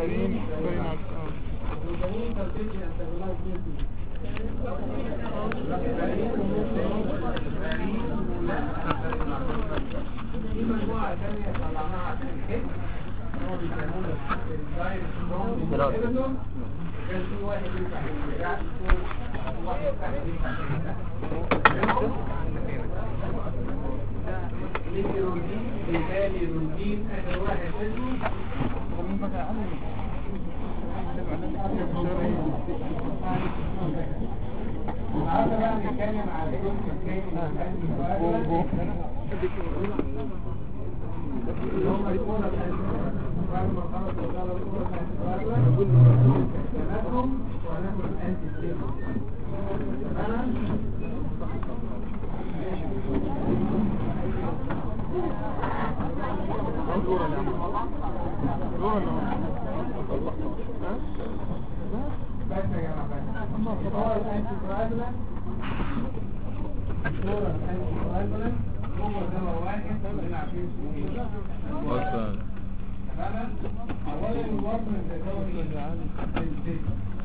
very very nice الجلوتامين ترتيب انتاجونايز مين في مجموعة تانية طلعناها عشان الحفظ هو بيسموه الدايركت دراسة. كان في واحد ينفع يرجع فوق واحد تحت ينفع يرجع ليكي روتين مثالي روتين اخر واحد اسمه ومن بقى عمي النهارده بقى نتكلم على الجزء الثاني من الأنتي اللي هم الكورة بعد ما خلصوا الكورة الكورة ناخدهم وناخد الأنتي ستيبل تمام بس يا جماعة بس هو الأنتي كواجولانت الكورة الأنتي كواجولانت هو دواء واحد كلنا عارفين اسمه ايه اصلا تماما اولا الوزن الدوري الزيت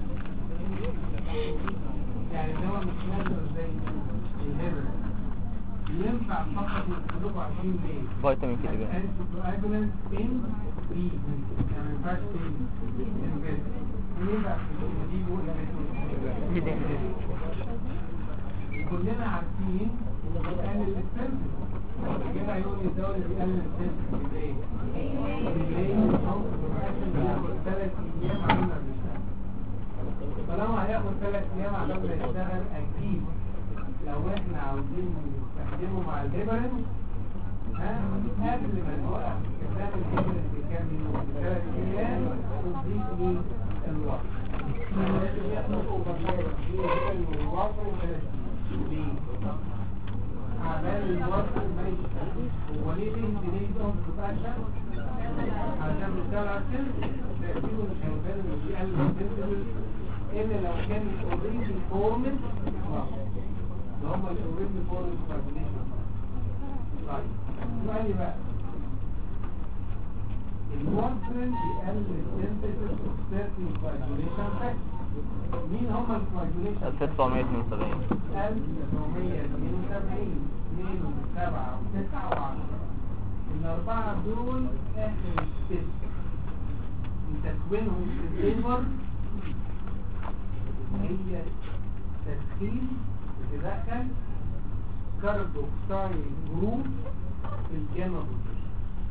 يعني الدواء مش نازل زي الهبل ينفع فقط يدخلوا عشان ليه فيتامين كده بقى anticoagulant in B يعني ما ينفعش in in bed ليه بقى دي بقول كلنا عارفين انه بيقلل السن كده هيقول لي الدواء اللي بيقلل السن بالايه؟ بالليل او بياخد ثلاث ايام على ما بيشتغل طالما هياخد ثلاث ايام على ما يشتغل اكيد لو احنا عاوزين نستخدمه مع الليبرين ها قبل ما نوقف استخدام الليبرين بكام يوم ثلاث ايام نضيف ليه الوقت لازم ياخد اوفر نايت الوقت ليه؟ أعمال الوصل ماشي هو ليه ليه ديلي دوم بروتكشن عشان بيشتغل على السن تأثيره مش هيبان انه بيقلل السن إلا لو كان اوريدي فورمد لو هم اوريدي فورمد كوردينيشن طيب سؤالي بقى الوارفرين بيقلل السنتيسيس اوف سيرتين كوردينيشن فاكتور مين هم الكوردينيشن 1972 1972 2 7 و9 و10 الأربعة دول آخر الست تكوينهم في الليبر هي تدخين بتدخل كاربوكسايل جروب في الجاما بوزيشن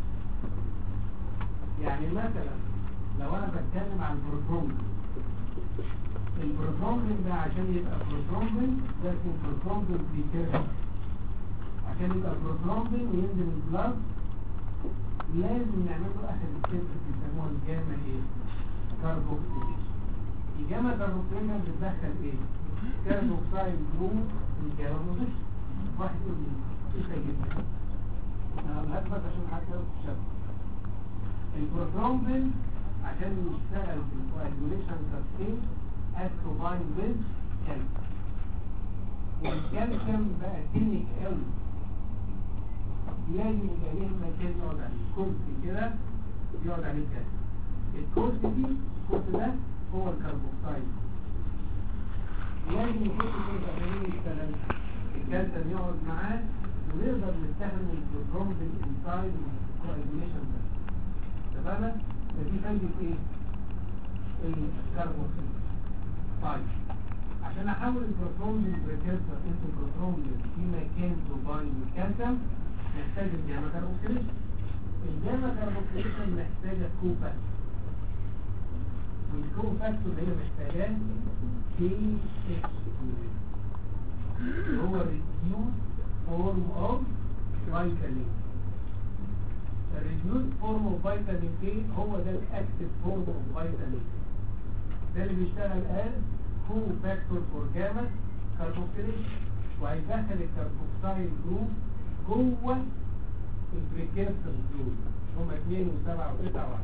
يعني مثلا لو انا بتكلم عن البروترومبين البروترومبين ده عشان يبقى بروترومبين ده اسمه بروترومبين بريكيرشن عشان يبقى بروترومبين وينزل البلاد لازم نعمله اخر الستيب بيسموها الجاما ايه كاربوكسيليشن الجاما كاربوكسيليشن بتدخل ايه كاربوكسايل جروب في الجاما بوزيشن واحد يقول لي ايه سيدنا انا هثبت عشان حتى لو تشبه البروترومبين عشان يشتغل في الكواجوليشن كاستين as combined with calcium والكالسيوم بقى كلينيك قوي لازم يبقى ليه مكان يقعد عليه كرسي كده يقعد عليه كالسيوم الكرسي دي الكرسي ده هو الكربوكسايد لازم يخش كده عشان يشتغل الكالسيوم يقعد معاه ونقدر نستخدم البروترومبين انسايد الكواجوليشن ده تمام فدي فايدة ايه الكربوكسيل طيب عشان احول البروتون بريكيرسر انتو بروتون في مكان توباين والكالسيوم محتاج الجاما كربوكسيليشن الجاما كربوكسيليشن محتاجة كوفاكتور والكوفاكتور اللي هي محتاجاه كي اتش هو ريديوس فورم اوف فيتامين الريديوس فورم اوف فيتامين كي هو ده الاكتف فورم اوف فيتامين ده اللي بيشتغل قال كو فاكتور فور جاما كاربوكسيليشن وهيدخل الكربوكسايل جروب جوه البريكيرسر جروب هما 2 و7 و9 و10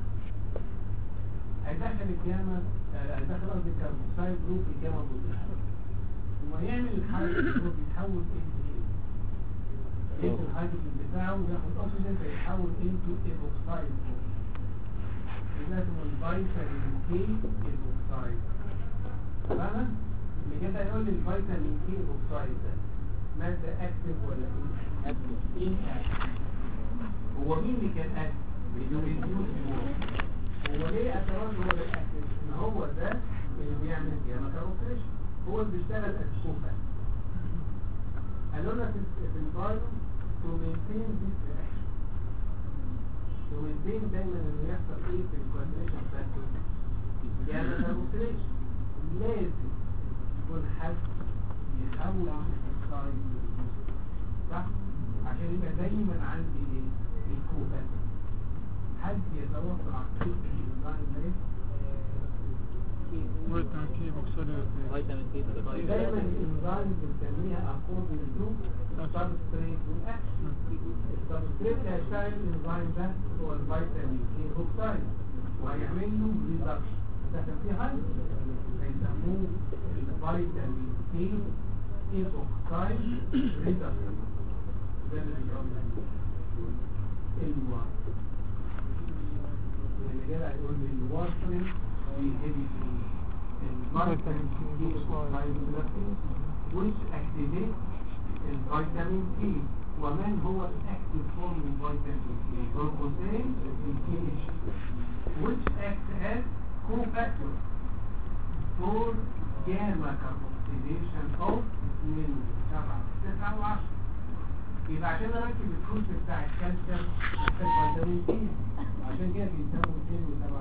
هيدخل الجاما آه، هيدخل قصدي الكربوكسايل جروب في الجاما بوزيشن ويعمل الحركه اللي بيتحول انتو ايه؟ الهيدروجين بتاعه وياخد اكسجين فيتحول انتو ايبوكسايد ده اسمه الفيتامين كي الاوكسايد فاهمة؟ اللي كده يقول لي الفيتامين كي الاوكسايد ده مادة اكتف ولا ايه؟ ايه اكتف هو مين اللي كان اكتف؟ الريديوس هو ليه اعتراض هو ده الاكتف؟ ان هو ده اللي بيعمل جاما كاروكريشن هو اللي بيشتغل اسكوفا قالوا لنا في في الفايروس to maintain this reaction to maintain دايما انه يحصل ايه في الكوادريشن فاكتور جاما كاروكريشن لازم يكون حد يحول السايد صح عشان يبقى دايما عندي ايه الكوبا حد يتوقع طريق الديزاين ده فيتامين كي بوكسوليت فيتامين سي دايما الانزيم بنسميها اكوردنج تو سبستريت والاكشن السبستريت اللي هيشتغل الانزيم ده هو الفيتامين كي اوكسايد وهيعمل له ريدكشن ده كان فيه هاي فيسموه الفيتامين كي اوكسايد ريدكشن ده اللي بيعمل الوا اللي جاي هيقول لي الوارفرين بيهدي الفيتامين كي اوكسايد ريدكشن which activates الفيتامين كي ومن هو الاكتيف فورم من فيتامين كي جلوكوزين الكيش which acts as cofactor for gamma carboxylation of 2 7 9 و10 يبقى عشان اركب الكورس بتاع الكالسيوم محتاج فيتامين كي عشان كده بيسموا 2 و7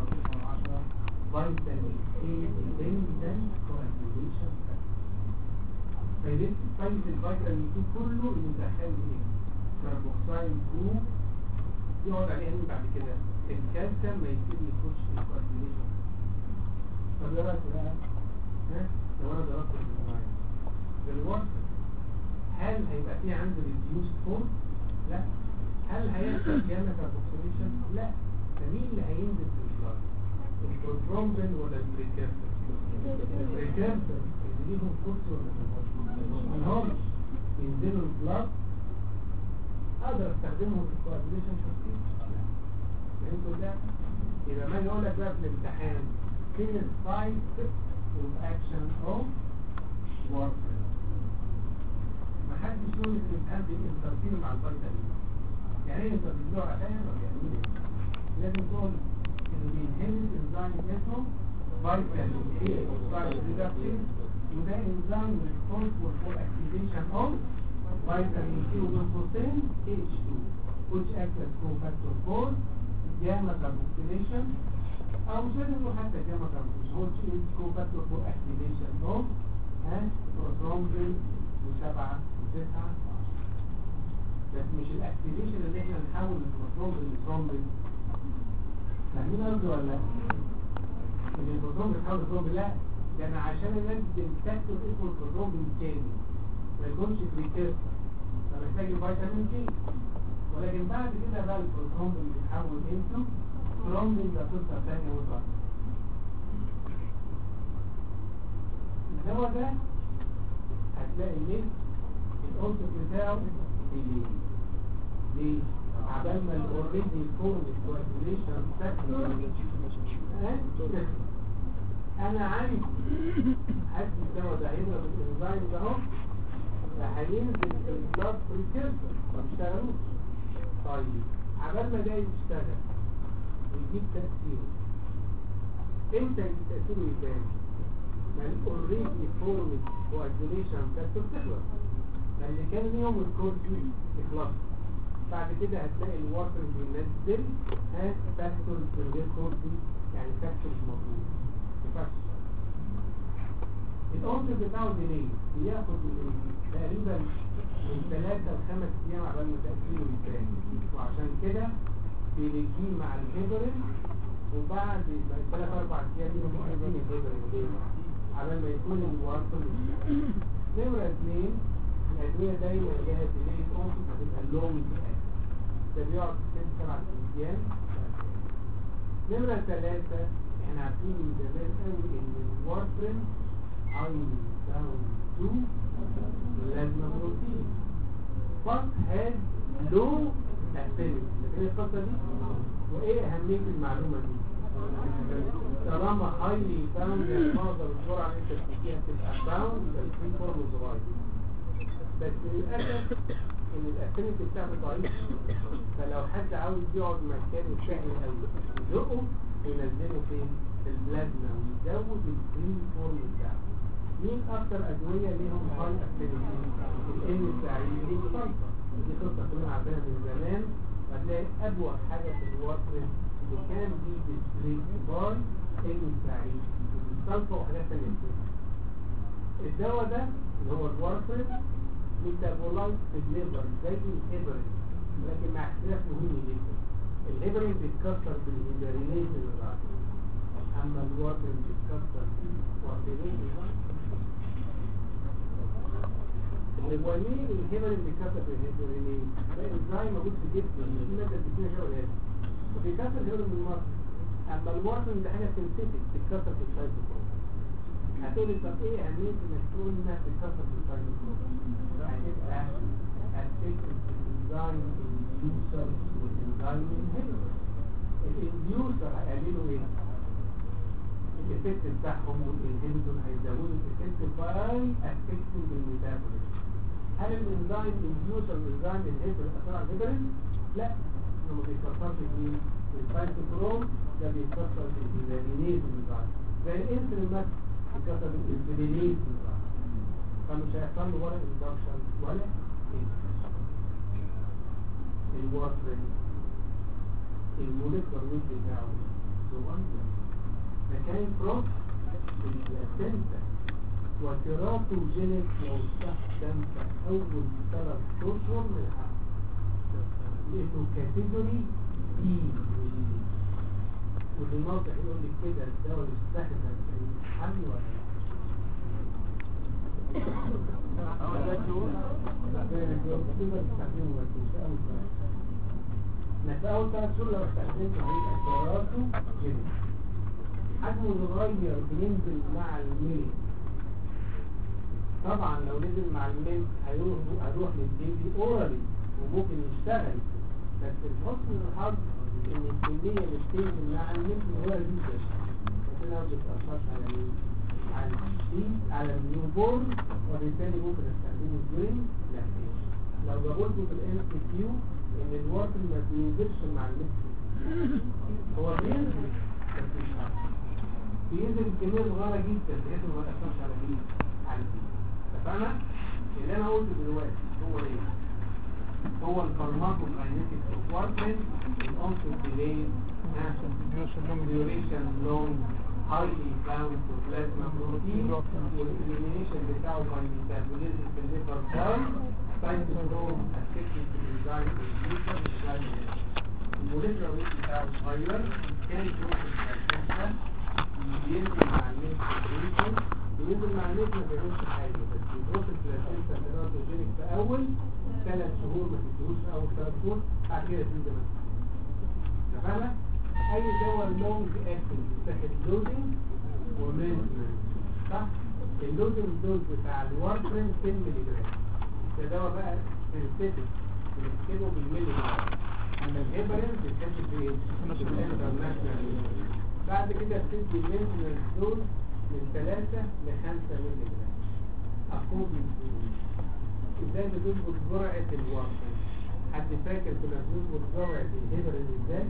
و9 و10 فيتامين كي dependent coagulation factor فايدة فايدة الفيتامين كي كله انه دخل ايه؟ كربوكسيل جروب يقعد عليه يعني بعد كده الكالسيوم ما يبتدي يخش في الكوagulation طب ايه رايك بقى؟ ها؟ لو انا ضربت الموبايل بالوصف هل هيبقى في عنده ريديوس فورم؟ لا هل هيحصل جاما كاربوكسيليشن؟ لا فمين اللي هينزل في البلاد؟ البروترومبين ولا البريكابتر؟ البريكابتر اللي ليهم كورس ولا ملهمش ينزلوا البلاد اقدر استخدمهم في الكوادريشن شخصيا فهمتوا ده؟ يبقى ما يقول لك بقى في الامتحان فين السايت اوف اكشن اوف وارفرين ما حدش يقول ان الامتحان بينترفير مع الفيتامين يعني ايه انت بتدور عليها ولا يعني ايه لازم تقول انه بينهمل انزيم اسمه فيتامين اي اوكسايد ريدكشن وده انزيم responsible for activation of vitamin K glucosin H2 which acts as cofactor for gamma carboxylation او مش لازم نقول حتى gamma carboxylation هو is cofactor for activation of and prothrombin وسبعة وتسعة بس مش الاكتيفيشن اللي احنا نحول البروترومبين لثرومبين فاهمين قصدي ولا لا؟ ان البروترومبين يتحول لثرومبين لا ده انا عشان انزل فاكتور اسمه البروترومبين تاني ما يكونش بريكيرسر فمحتاج الفيتامين كي ولكن بعد كده بقى البروترومبين بيتحول انتو ثرومبين ده قصه ثانيه مطلقه الدواء ده هتلاقي ليه القرص بتاعه ليه ليه عبال ما الاوريدي يكون الكوagulation فاكتور انا عايز حد الدواء ده هيضرب الانزيم ده اهو ده هينزل في البلاد بريكيرسر ما بيشتغلوش طيب عبال ما ده يشتغل ويجيب تأثيره امتى يجيب تأثيره يبان؟ ما الاوريدي فورمد كواجوليشن فاكتور تخلص ما اللي كان ليهم الكورتي يخلص بعد كده هتلاقي الواتر بينزل ها فاكتور من غير كورتي يعني فاكتور موجود ينفعش الأنصر بتاعه ديلي بياخد تقريبا من ثلاثة لخمس أيام عبال ما تأثيره يبان وعشان كده بيجي مع الهيبرين وبعد ثلاث أربع أيام يبقوا مؤثرين الهيبرين ليه؟ على ما يكون الوصل نمرة اثنين الأدوية دايما لها ديلي أنصر هتبقى لونج ده بيقعد ست سبع أيام نمرة ثلاثة احنا عارفين من زمان قوي ان الوارفرين عين داون تو بلازما بروتين but has low activity فاكرين القصة دي؟ وايه اهمية المعلومة دي؟ طالما هايلي فاوند يعني معظم الجرعه اللي انت بتديها بتبقى فاوند يبقى الفري فورم صغير بس للاسف ان الافينيتي بتاعته ضعيف فلو حد عاوز يقعد مكانه سهل قوي يزقه وينزله فين في البلازما ويزود الفري فورم بتاعه مين اكتر ادويه ليهم هاي افينيتي الان السعيد دي خلطه دي خلطه كلنا عارفينها من زمان هتلاقي ابوغ حاجه في الواترن اللي كان دي ديسبلاي باي ان السعيد والسلفه وحاجات ثانيه كتير الدواء ده اللي هو الوارفرين ميتابولايت في الليفر زي الهيبرين لكن مع اختلاف مهم جدا الهيبرين بيتكسر بالهيبرينيز الغاز اما الوارفرين بيتكسر بالوارفرين هو ليه الهيبرين بيتكسر بالهيبرينيز ده انزيم موجود في الجسم في ماده بتدينا شغل هذا وبيكسر الهيبرين بالمصر اما الوارفرين ده حاجه سنتيتك بتتكسر في السايتوكروم هتقولي طب ايه اهميه انك تقول انها بتتكسر في السايتوكروم هتبقى الفكر الانزيم انديوسر والانزيم انهبيتور الانديوسر هيقللوا ايه؟ الافكت بتاعهم والانهبيتور هيزودوا الافكت باي افكتنج الميتابوليزم هل الانزيم انديوسر والانزيم انهبيتور اثر على الهيبرين؟ لا انه ما بيكسرش في السايتوكروم ده بيكسر في الهيبرينيز انزيم زي الانسولين مثلا بيكسر في الانسولينيز انزيم فمش هيحصل له ولا اندكشن ولا الواترين الموليكولر ويت بتاعه صغير مكان بروت البلاسنتا وتيراتوجينيك لو استخدم في اول ثلاث اشهر من الحمل لانه كاتيجوري بي واللي ناطق يقول لك كده الدواء يستخدم في الحمل ولا لا أول ثلاث شهور انك في اول ثلاث شهور لو استخدمت هيبقى قراراته جدا حجمه صغير بينزل مع الميل طبعا لو نزل مع الميل هيروح هيروح للبيبي اورالي وممكن يشتغل بس الحسن الحظ ان الكميه اللي بتنزل مع الميل صغيره جدا لكنها ما بتاثرش على مين؟ على الجديد على النيو بورن وبالتالي ممكن استخدمه دوين لا لو جابولته في الام سي كيو ان الواتر ما بينزلش مع الميكس هو بينزل بس مش عارف. بينزل بكميه صغيره جدا بحيث انه ما ياثرش على مين؟ على الجديد اتفقنا؟ اللي انا قلته دلوقتي هو ايه؟ هو الفارماكوكاينيتكس اوف وارفرين الانسل ديلي duration long highly bound to plasma protein والelimination بتاعه by metabolism في الليفر سيل cytochrome affected the enzyme producer enzyme الموليكولر ويت بتاعه صغير كان يكون في البلاسنتا بينزل مع الميلك بروديوسر بينزل مع الميلك ما بيعملش حاجه بس بيروح البلاسنتا تيراتوجينيك في اول ثلاث شهور ما تديهوش في اول ثلاث شهور بعد كده تنزل مثلا فاهمة؟ أي دواء لونج أكتنج بتاخد لودنج ومينتنس صح؟ اللودنج دوز بتاع الوارفرين 10 مللي جرام ده دواء بقى سنسيتيف بنكتبه بالملي جرام أما الهيبرين بتكتب بإيه؟ بالانترناشونال بعد كده بتدي مينتنس دوز من 3 ل 5 مللي جرام أكوردنج ازاي بتظبط جرعة الوارفرين حد فاكر كنا بنظبط جرعة الهيبرين ازاي؟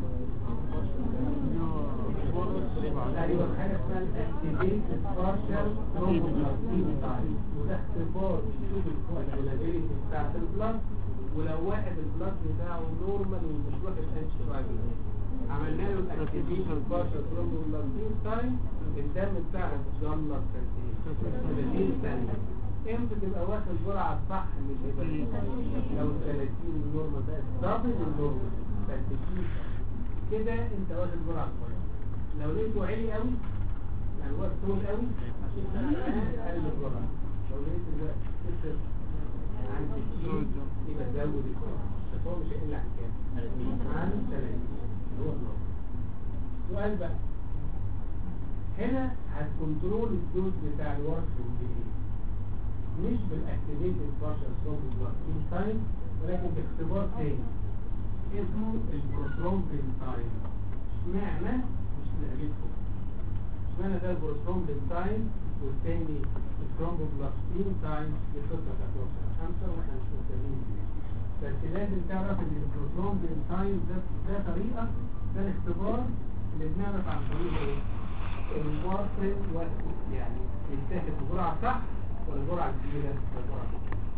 ايوه حاجه اسمها الاكتيفيت بارشال ترومبوبلاستين تايم وده اختبار يشوف الكوagulability بتاعت البلاد ولو واحد البلاد بتاعه نورمال ومش واخد انتي بايوتيك عملنا له الاكتيفيت بارشال ترومبوبلاستين تايم الدم بتاعه اتجلط قد ايه 30 ثانيه امتى تبقى واخد جرعه صح مش هيبقى لو 30 النورمال ده دبل النورمال 30 كده انت واخد جرعه كويسه لو لقيته عالي قوي يعني هو طول قوي قلل الجرعه لو لقيت الوقت كتر عن 60 يبقى زود الجرعه بس هو مش هيقل عن كام؟ عن 30 هو النورمال سؤال بقى هنا هتكنترول الدوز بتاع الورك مش بالاكتيفيتد بارشال صوب بلوكين تايم ولكن باختبار تاني اسمه البروترومبين تايم اشمعنى مش لاجل اشمعنى ده البروسترومبين تايم والتاني الثرومبوبلاستين تايم دي خطه بتاعت سنه خمسه واحنا مش مهتمين بيها بس لازم تعرف ان البروسترومبين تايم ده ده طريقه ده الاختبار اللي بنعرف عن طريق ايه؟ الوارفرين وقته يعني يتاخد بجرعه صح ولا جرعه كبيره ولا جرعه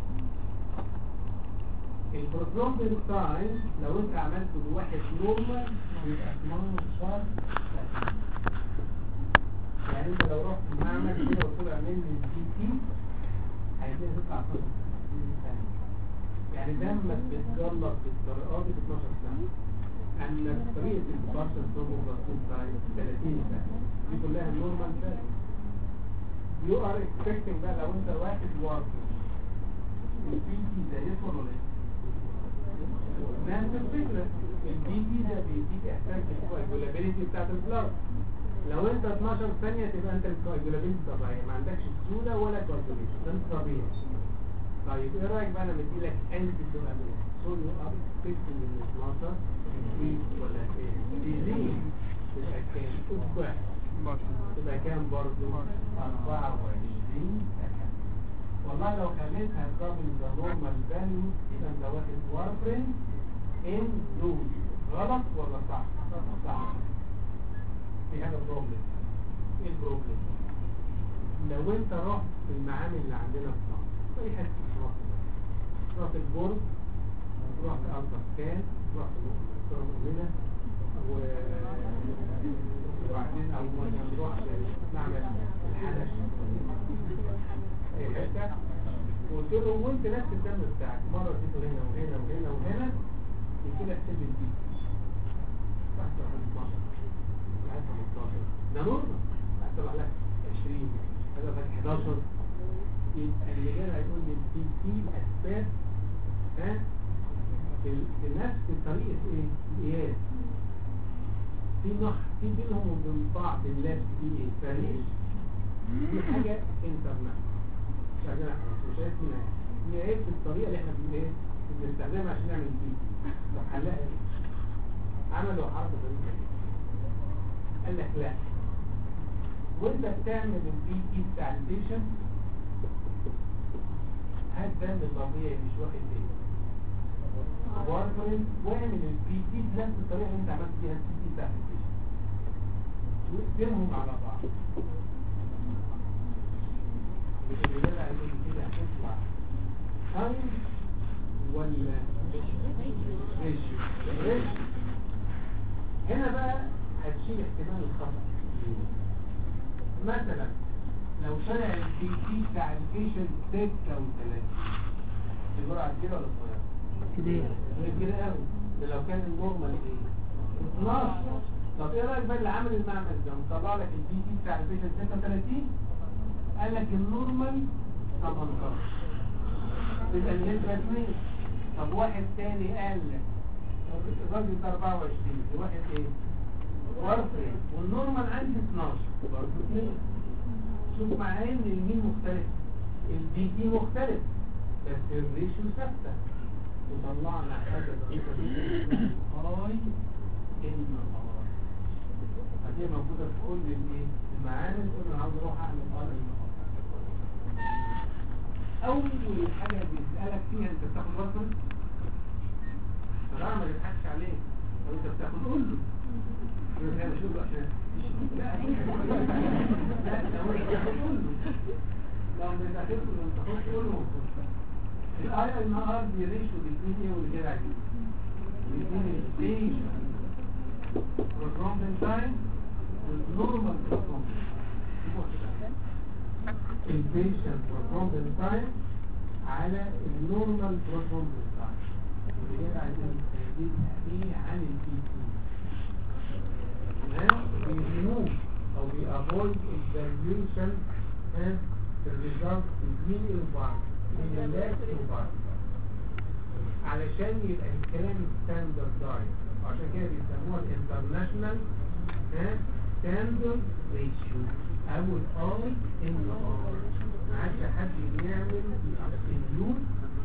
البروترومبين تايم لو انت عملته لواحد نورمال يبقى 12 سنة. يعني انت لو رحت المعمل كده وطلع مني الجي تي هيبتدي تطلع 12 سنة. يعني دمك بيتجلط بالطريقه دي في 12 سنة اما طريقة البارشل ثرومبوبلاستين تايم 30 سنة دي كلها نورمال سنة يو ار اكسبكتنج بقى لو انت واحد واقف البي تي ده يطول ولا ايه؟ نفس الفكرة البي تي ده بيديك احساس بالكواجولابيلتي بتاعت البلاد لو انت 12 ثانية تبقى انت الكواجولابيلتي طبيعية ما عندكش سهولة ولا كواجوليشن ده انت طبيعي طيب ايه رايك بقى لما ادي لك انتي سولامين سول يو ار اكسبكتنج من 12 ويك ولا ايه؟ بيزيد تبقى كام؟ اسبوع تبقى كام برضه 24 سكند والله لو خليتها دبل ذا نورمال فاليو يبقى انت واخد وارفرين ان دوز غلط ولا صح؟ صح في هذا بروبلم ايه البروبلم؟ لو انت رحت في المعامل اللي عندنا في مصر اي حته في مصر رحت البرج رحت الفا سكان رحت الدكتوره مؤمنه وبعدين او مثلا رحت معمل الحنش اي حته وقلت له وانت نفس الدم بتاعك مره اديته هنا وهنا وهنا وهنا يجي لك سن البيت تحت 15 تحت 15 ده نورمال تحت لك 20 هذا لك 11 يبقى اللي جاي هيقول لي في في اسباب ها بنفس طريقه ايه؟ القياس في نوع في بينهم وبين بعض اللبس في ايه؟ فريق دي حاجه انترنت مش عايزين احنا مش شايف منها هي عيب في الطريقه اللي احنا بن ايه؟ بنستخدمها عشان نعمل دي طب حلها ايه؟ عملوا حرب غريبه قال لك لا وانت بتعمل البي تي بتاع البيشنت هات دم طبيعي مش واخد ايه وارفرين واعمل البي تي بنفس الطريقه اللي انت عملت بيها البي تي بتاع البيشنت واقسمهم على بعض الرجاله هيقول كده هتطلع تايم ولا ريشيو ريشيو هنا بقى هتشيل احتمال الخطأ مثلا لو طلع البي تي بتاع البيشنت 36 الجرعه كبيره ولا صغيره؟ كبير كبيره قوي ده لو كان النورمال ايه؟ 12 طب ايه رايك بقى اللي عامل المعمل ده مطلع لك البي تي بتاع البيشنت 36 قال لك النورمال 18 يبقى النسبه 2 طب واحد تاني قال لك الراجل ده 24 واحد ايه؟ وارفرين والنورمال عندي 12 برضه 2 شوف مع ان المين مختلف البي تي مختلف بس الريشيو ثابته وطلعنا حاجه ظريفه جدا هاي ان ار هذه موجوده في كل الايه المعامل تقول انا عاوز اروح اعمل ار ان ار اول حاجه بيسالك فيها انت بتاخد رقم طبعا ما يضحكش عليك لو انت بتاخد قول له يقول انا شوف عشان لا لا لو انت بتاخد قول له لو ما تاخدش انت تاخد قول له الاي ان ار دي ريشيو الاثنين ايه واللي كده عايزين الاثنين الستيج والرومبن تايم والنورمال بروترومبن البيشنت بروترومبن تايم على النورمال بروترومبن تايم واللي كده عايزين تحديد ايه عن البي تي بيريموف او بيأفويد الفاليوشن and the result between البعض من اللاك وبعض علشان يبقى الكلام ستاندردايز عشان كده بيسموها الانترناشونال ستاندرد ريشيو او الاي ان ار ما عادش حد بيعمل ابسوليوت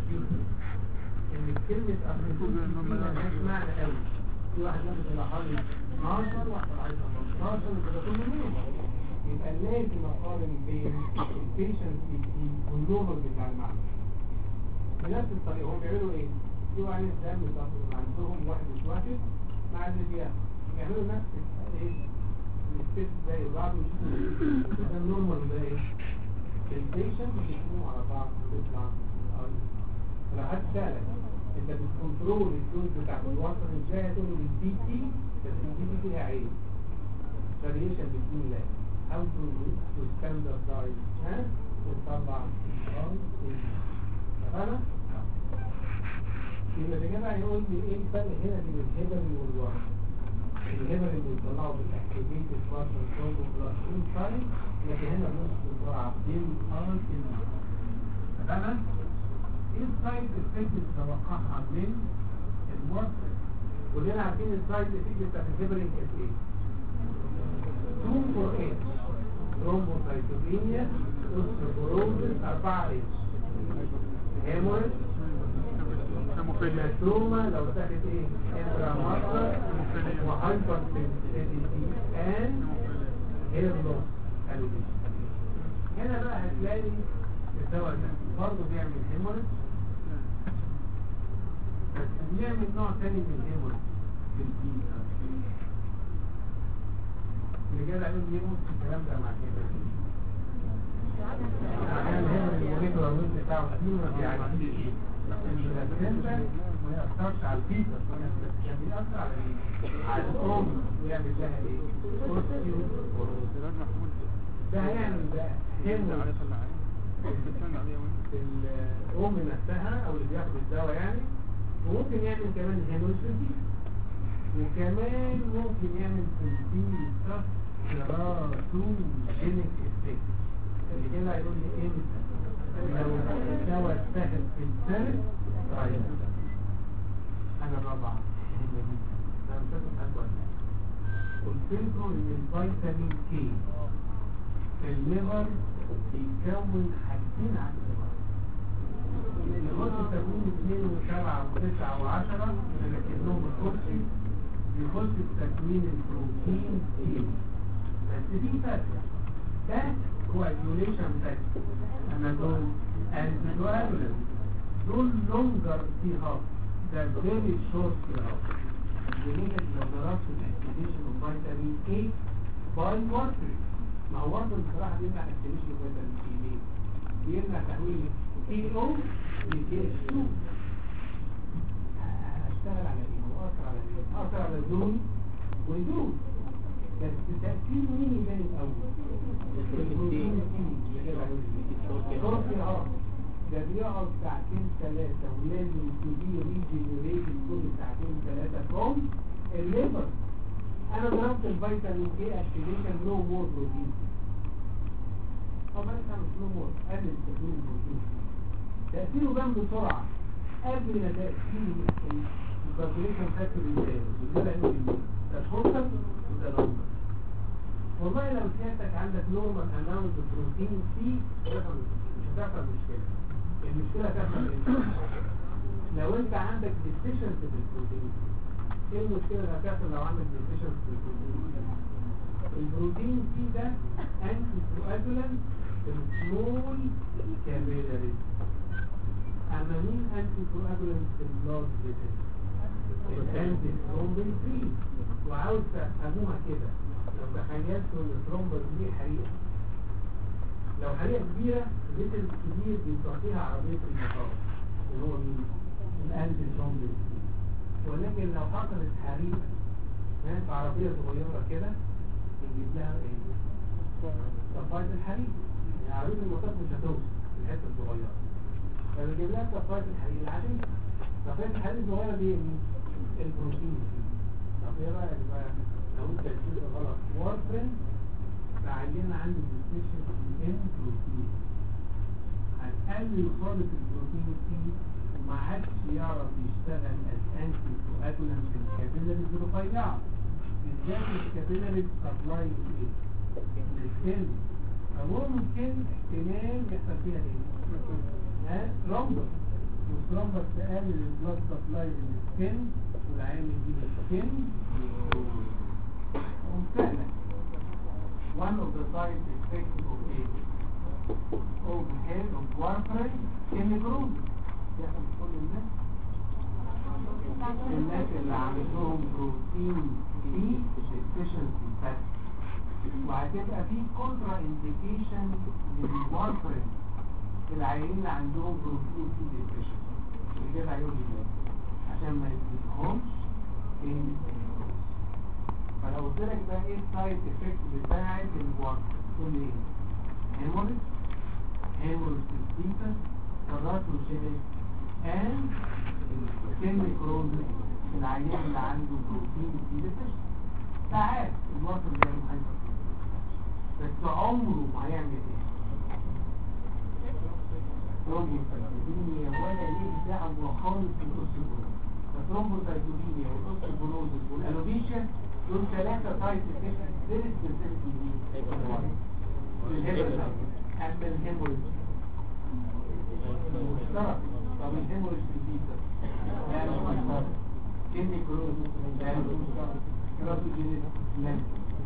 ان كلمه ابسوليوت دي مالهاش معنى قوي في واحد ممكن يبقى حوالي 12 واحد عايز 18 وكده كله مين يبقى لازم اقارن بين البيشنت دي والنورمال بتاع المعمل بنفس الطريقه هم بيعملوا ايه؟ يجيبوا عين الدم يضغطوا عندهم واحد مش واحد مع اللي بياخد يعملوا نفس ايه؟ الستيب زي بعض ويشوفوا ده النورمال وده ايه؟ البيشنت بيكونوا على بعض وتطلع فلو حد سألك انت بتكنترول الدوز بتاع الوصف ازاي هتقول له بالبي تي بس البي تي فيها عيب variation between that how to to standardize ها وتطلع فاهمة؟ يبقى ده كده هيقول لي ايه الفرق هنا بين الهيبري والورم الهيبري بيطلعوا بالاكتيفيتد بارشل كومبو بلس انسايد لكن هنا بنص بسرعة بين ار تمام؟ السايد افكت بتوقعها من الورم كلنا عارفين السايد افكت بتاعت الهيبري كانت ايه؟ 2 for H thrombocytopenia osteoporosis 4 H hemorrhage هيماتوما لو تاخد ايه انتراماسر وهايبر سنسيتيفيتي ان هير لوس هنا بقى هتلاقي الدواء ده برضه بيعمل هيموريج بس بيعمل نوع تاني من الهيموريج في البيئة الرجال قالوا لي ممكن الكلام ده مع كده عشان الهيموريج المريض لو الوزن بتاعه كتير ما بيعديش الاسنسر ما يأثرش على الفيتر يعني بيأثر على ايه؟ على الأم ويعمل لها ايه؟ osteoporosis. ده هيعمل ده هيموريج الأم نفسها أو اللي بياخد الدواء يعني وممكن يعمل كمان هيموريج وكمان ممكن يعمل تنبيه تراتوجينيك افكت اللي كده هيقول لي امتى لو الدواء اتاخد في الثالث طيب انا الرابعه انا مش فاكر حاجه ولا قلت لكم ان الفيتامين كي في الليفر بيكون حاجتين على الليفر يخش تكوين 2 و7 و9 و10 لكنهم الكرسي بيخش في تكوين البروتين سي بس دي فرق ده coagulation factor اما دول anticoagulants دول longer تي هاب ده very short تي هاب لذلك لو ضربت الاكتيفيشن اوف فيتامين A باي وارفرين ما هو وارفرين بصراحه بيمنع الاكتيفيشن اوف فيتامين A ليه؟ بيمنع تحويل اي او لكي اتش 2 هشتغل على ايه؟ هو اثر على ايه؟ اثر على الدون والدون بس تأثير مين يبان الأول؟ البروتين الكورتي اه ده بيقعد ساعتين ثلاثة ولازم تبي ريجنريت كل ساعتين ثلاثة فروم الليبر أنا ضربت الفيتامين كي اكتيفيشن نو مور بروتين اه بس أنا مش نو مور قلل تكوين البروتين تأثيره بان بسرعة قبل ما تأثير الكالكوليشن فاكتور ازاي؟ وده لأنه ده شورتر وده لونجر والله لو سيادتك عندك نورمال اماونت بروتين سي مش هتحصل مشكله المشكله تحصل امتى لو انت عندك ديفيشنسي في البروتين ايه المشكله اللي هتحصل لو عندك ديفيشنسي في البروتين البروتين سي ده انتي كواجولانت في السمول كابيلاريز اما مين انتي كواجولانت في البلاد فيسل الانتي ثرومبين 3 وعاوز تفهموها كده لو تخيلت ان الترومبس دي حريقه لو حريقه كبيره الليتر الكبير بيطفيها عربيه المطار اللي هو مين؟ الانتي ترومبس ولكن لو حصلت حريقه ها، في عربيه صغيره كده يجيب لها ايه؟ طفايه الحريق يعني عربيه المطار مش هتوصل الحته الصغيره فبيجيب لها طفايه الحريق العاديه طفايه الحريق الصغيره دي مين؟ البروتين طب ايه رايك بقى لو انت كده غلط وارفرين فعلينا عندي ديستيشن ان بروتين هنقلل خالص البروتين فيه وما عادش يعرف يشتغل از انتي كواجولانت في الكابيلاريز الرفيعه بالذات الكابيلاريز سبلاي ايه؟ السن فممكن احتمال يحصل فيها ايه؟ ها ترومبس والترومبس تقلل البلاد سبلاي للسكن والعين يجيب السكن ومسهلة one of the side effects of a of head of warfarin chemical يحصل في كل الناس الناس اللي عندهم بروتين سي deficiency فات وهتبقى في كونترا انديكيشن للوارفرين العيانين اللي عندهم بروتين سي deficiency اللي كده هيقول لي ليه؟ عشان ما يديهمش فلو قلت لك بقى ايه السايد افكت بتاعت الوارفرين تقول لي ايه؟ هيموريج هيموريج سيستيتس كراتوجينيك and chemicrosis العيان اللي عنده بروتين سي deficiency ساعات الوتر بيعمل هايبر بس عمره ما هيعمل ايه ترومبوسايتوبينيا ولا ليه دعوه خالص بالاوستيوبروز فالترومبوسايتوبينيا والاوستيوبروزس والالوبيشيا دول ثلاثه سايت افكتس فيري سبيسيفيك الهيبريد اما الهيموريج مشترك طب الهيموريج في البيتا لا مش مشترك كيدني كروز لا مش مشترك كراتوجينيس لا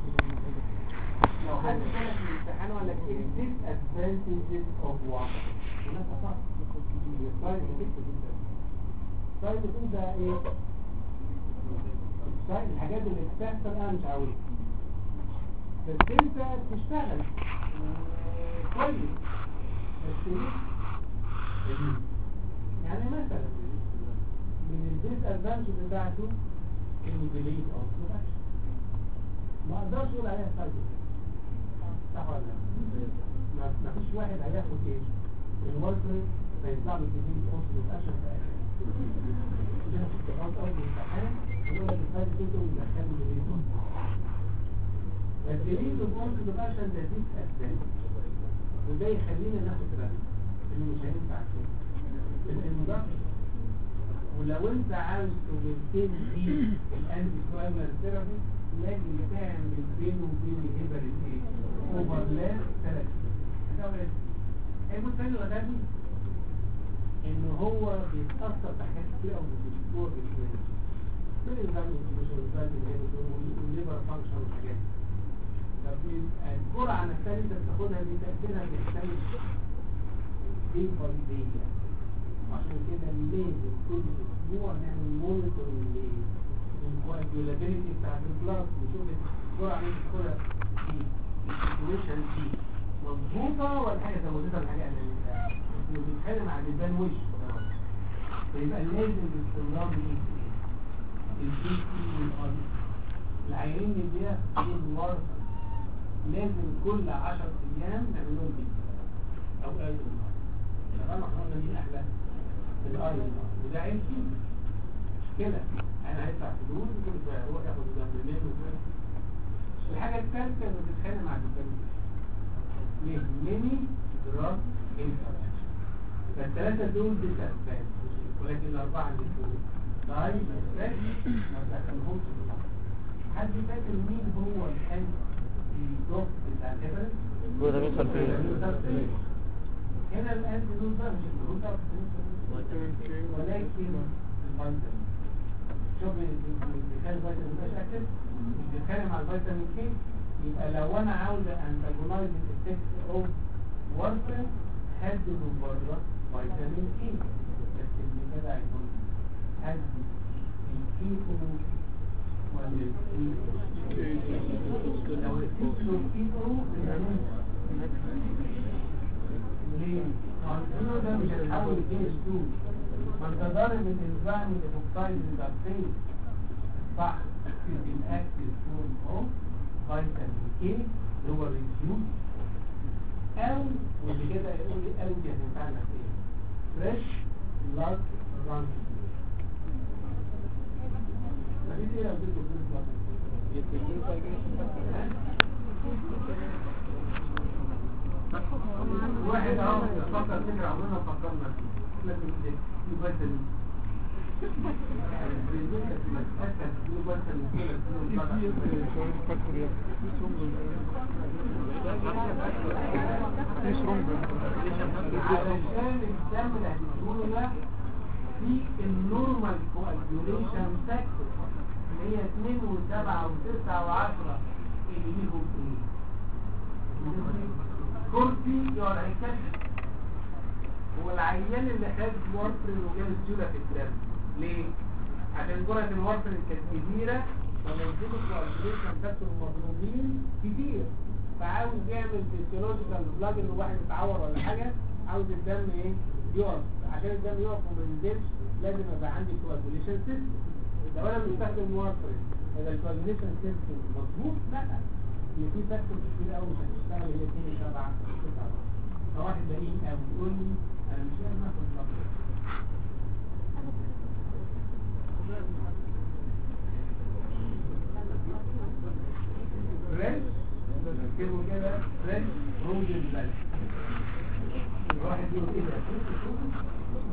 لو حد سألك في الامتحان ولا ايه الديس ادفانتجز اوف واتر الناس هتعرف السلايد افكت جدا السلايد افكت ده ايه السلايد الحاجات اللي بتحصل انا مش عاوزها بس انت تشتغل آه، كويس بس ايه يعني مثلا من الديس ادفانتج بتاعته انه ديليت او برودكشن ما اقدرش اقول عليها سايد صح ولا لا؟ ما ما فيش واحد هياخد ايه الوركر فيطلع له ديليت او برودكشن في الاخر عشان في التقاط او الامتحان يقول لك السايد افكت ويدخله ديليت الديليت او برودكشن ده ديس ادفانتج وده يخلينا ناخد بالنا انه مش هينفع كده الانضاف ولو انت عاوز تمنتين دي الانتي كوامل ثيرابي لازم تعمل بينه وبين الهبل الايه اوفرلاب ثلاث هتعمل ايه المهم تاني الغبي ان هو بيتاثر بحاجات كتير قوي في الدكتور بالكلام كل الغبي مش الغبي والليفر فانكشن والحاجات دي. طب يبقى الجرعه نفسها اللي انت بتاخدها دي تاثيرها بيختلف دي باي دي عشان كده لازم كل اسبوع نعمل مونيتورنج للكوagulability بتاعت البلاس نشوف الجرعه اللي بتاخدها في السيتويشن دي مظبوطه ولا حاجه زودتها الحاجه اللي انه بيتكلم عن البان وش فيبقى لازم باستمرار الاي سي البي سي والار العيانين اللي بياخدوا الورثه لازم كل 10 ايام نعمل لهم بي او اي طبعا احنا قلنا دي احلى الار وده عيب فيه مشكله انا هدفع فلوس وكل شويه اروح اخد جنب منين وكده الحاجه الثالثه انه بتتخانق مع الدكتور ليه؟ ميني دراج انفراكشن فالثلاثه دول ديسادفانتج ولكن الاربعه اللي فوق طيب ازاي ما بتاكلهمش حد فاكر مين هو الانتي دوت بتاع الايفرست؟ جلوتامين سلفيت هنا الانتي دوت ده مش الجلوتامين ولكن الفيتامين شوف بيخلي الفيتامين مش اكتف مش بيتخانق مع الفيتامين كي يبقى لو انا عاوز انتاجونايز الافكت اوف وارفرين هدي من بره فيتامين كي بس اللي كده هيكون هدي الكيتو ولا الكيتو لو الكيتو كيتو ليه؟ ما ده مش هيتحول لكي اس 2 ما انت ضارب الانزيم الاوكسايد البكتيريا صح في الاكتيف فورم اوف فيتامين كي اللي هو الريديوس او واللي كده يقول لي او دي هتنفعنا في ايه؟ فريش بلاد رانك مفيش ايه لو اديته فريش بلاد واحد اهو فكر فكرة عمرنا فكرنا فيه لكن في فيتامين علشان الدم اللي هتديهوله ده في النورمال كواجيوليشن فاكتور اللي هي 2 و7 و9 و10 اللي ليهم ايه؟ دي يقعد هيتكلم هو العيان اللي خد وارفرين وجاب سيوله في الدم ليه؟ عشان جرعه الوارفرين كانت كبيره فمنظومه الكوagulation فاكتور المطلوبين كتير فعاوز يعمل فيسيولوجيكال بلاج ان واحد اتعور ولا حاجه عاوز الدم ايه؟ يقف عشان الدم يقف وما ينزلش لازم يبقى عندي كواجوليشن سيستم لو انا مستخدم وارفرين اذا الكواجوليشن سيستم مظبوط لا ان في فاكتور كتير قوي مش هتشتغل هي 2 7 9 فواحد بقيم قوي يقول لي انا مش لازم اخد الخطوه فريش نكتبه كده فريش روزن بلد الواحد يقول ايه ده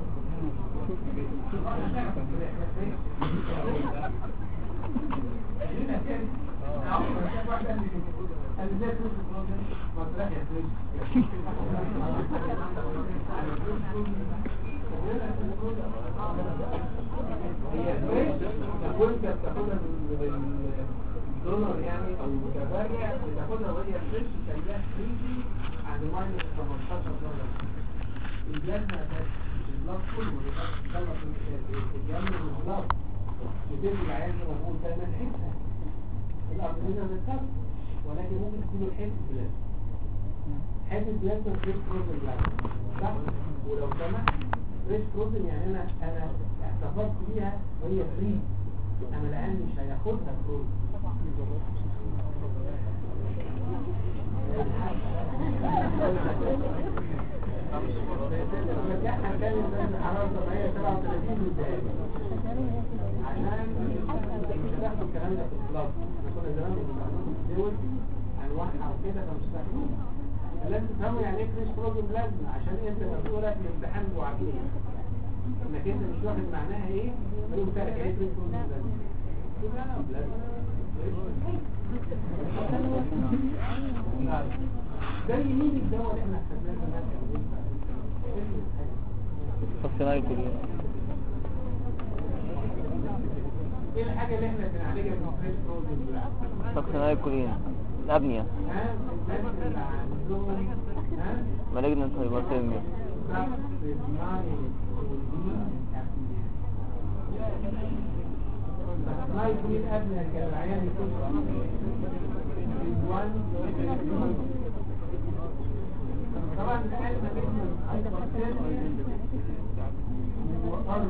كنت بتاخدها من الدونر يعني او كبارع بتاخدها وهي فريش تلاقيها فريزي عند ماينس 15 درجه الجنة بس البلاط كله يطلع في الجنة البلاط بتدي العيان زي ما بقول دايما حسها الأرضية بالظبط ولكن ممكن تكون الحس بلاد حس بلاد من فريش فروزن بلاد صح؟ ولو سمحت فريش فروزن يعني أنا أنا احتفظت بيها وهي فري أنا الآن مش هياخدها فروزن رجعها تاني درجة حرارة طبيعية 37 دقيقة عشان مش هتاخدوا الكلام ده في الكلاس احنا كنا زمان بنستخدمه في الدول انواعها وكده فمش هتاخدوه لازم تفهموا يعني ايه فريش بروجن بلازما عشان انت مسؤولة في الامتحان وعبيه انك انت مش واخد معناها ايه تقول لك ايه فريش بروجن بلازما يبقى بلازما زي مين الدواء اللي احنا حسبناه زمان كان بينفع فصيناي كلين ايه الحاجة اللي احنا بنعالجها بالفريش بروجن بلازما فصيناي كلين الأبنية ها الناس اللي عندهم ها مالجنت هايبرثيرميا ما يكون الأبنى كالعيان يكون طبعا الآن وقرر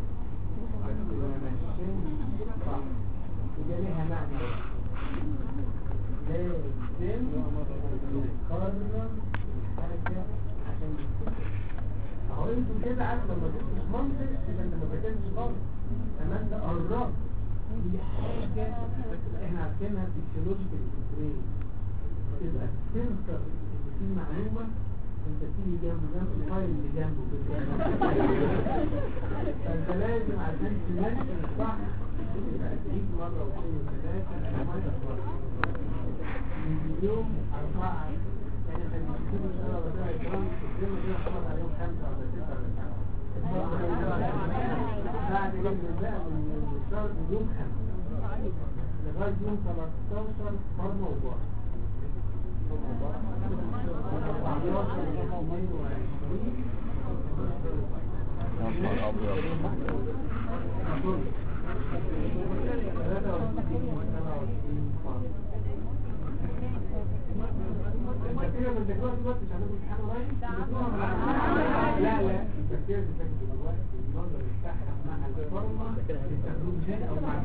وده لها معنى لازم نقرر الحاجة عشان اهو انتوا كده عارف لما تبقى منطق يبقى انت ما بتكلمش خالص اما انت قربت دي حاجة احنا عارفينها فيسيولوجيكال ترين تبقى تنكر ان في معلومة انت تيجي جنبه جنب الفايل اللي جنبه كده فانت لازم عشان تمشي الصح تبقى تجيب مرة واثنين وثلاثة مرة مرة من اليوم أربعة يعني كان بيكتبوا إن شاء الله بتاع الكلام الدم دي خلاص عليهم خمسة ولا ستة ولا سبعة بعد كده بقى من الشهر من يوم خمسة لغاية يوم 13 فرمة وبعض يا نهار أبيض لا لا التفكير بتاعك دلوقتي المنظر بتاعها مع الفورمة التكنولوجيا جاي او مع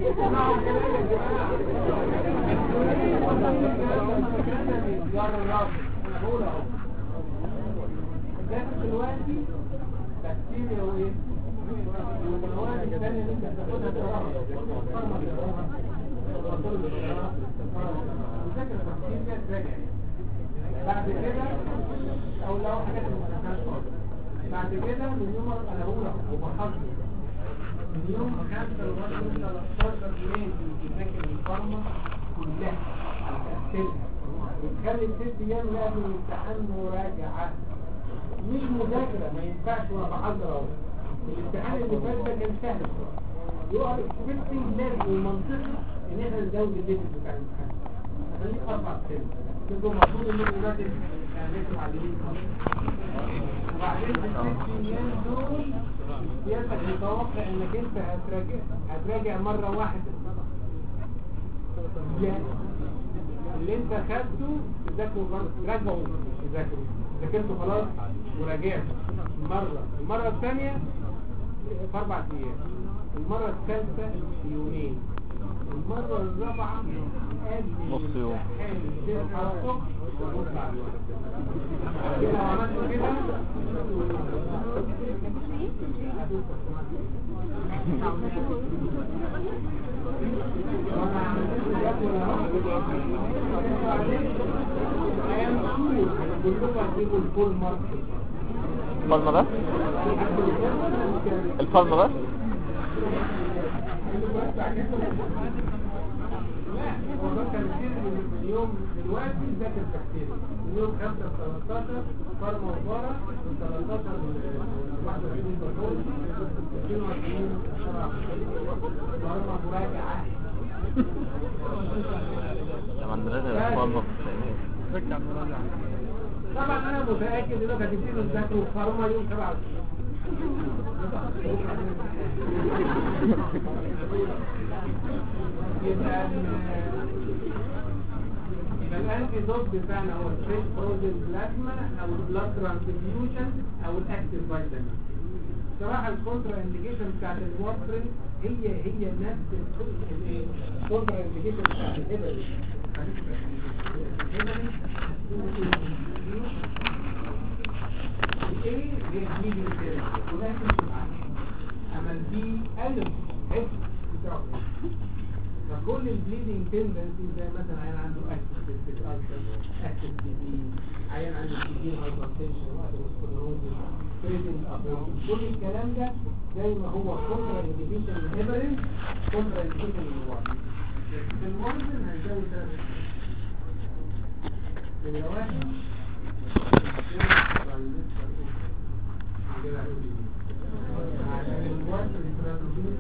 الفورمة دلوقتي بكتيريا وايه؟ والمواد الثانية اللي انت هتاخدها تراها الفورمة تراها الرسول تراها وذاكر البكتيريا تراجع بعد كده او لو حاجات ما خالص بعد كده من يوم انا بقول وبحضر من يوم 5 لغايه يوم 13 جنيه بتذاكر الفارما كلها هتقفلها وتخلي الست ايام قبل الامتحان مراجعه مش مذاكره ما ينفعش وانا بحضر اهو الامتحان اللي فات ده كان سهل يقعد اكسبكتنج لازم ومنطقي ان احنا نزود الليفل بتاع الامتحان خليك اصعب كده تبقى المفروض ان الولاد هنركب على اليمين وبعدين في الست ايام دول سيادتك متوقع انك انت هتراجع هتراجع مره واحده لا اللي انت خدته تذاكره برضه تراجعه تذاكره ذاكرته خلاص وراجعت مرة المرة الثانية في أربع أيام المرة الثالثة في يومين المرة الرابعة قال لي نص يوم. الامتحان تصحى الصبح وتبص على الوقت كده لو عملت كده الفرمة بس الفرمة بس لا هو ده تركيز من اليوم دلوقتي ذاكر تحتيه من يوم 5 ل 13 فرمة وفارة من 13 ل 21 بطول 22 فرمة مراجعة ما عندناش غير الفرمة في طبعا انا متاكد انك هتبتدوا تذاكروا فرمة يوم 27 يبقى يبقى الانتي دوت بتاعنا هو الفريش فروزن بلازما او البلاد ترانسفيوجن او الاكتيف فيتامين صراحه الكونترا انديكيشن بتاعت الوارفرين هي هي نفس الكونترا انديكيشن بتاعت الهيبرين الايه هي بليدنج ثيرابي وده هتمشي معاك اما البي الف حفظ بتاعه فكل البليدنج تندنسي زي مثلا عيان عنده اكتف سيستيك ألسر اكتف تي بي عيان عنده تي بي هايبرتنشن واثيروسكلروزيس بريزنج ابورت كل الكلام ده زي ما هو كونترا انديكيشن للهيبرين كونترا انديكيشن للوارد في الوارد هنزود ثلاث نمرة واحد عشان الوارد الترانسفيوز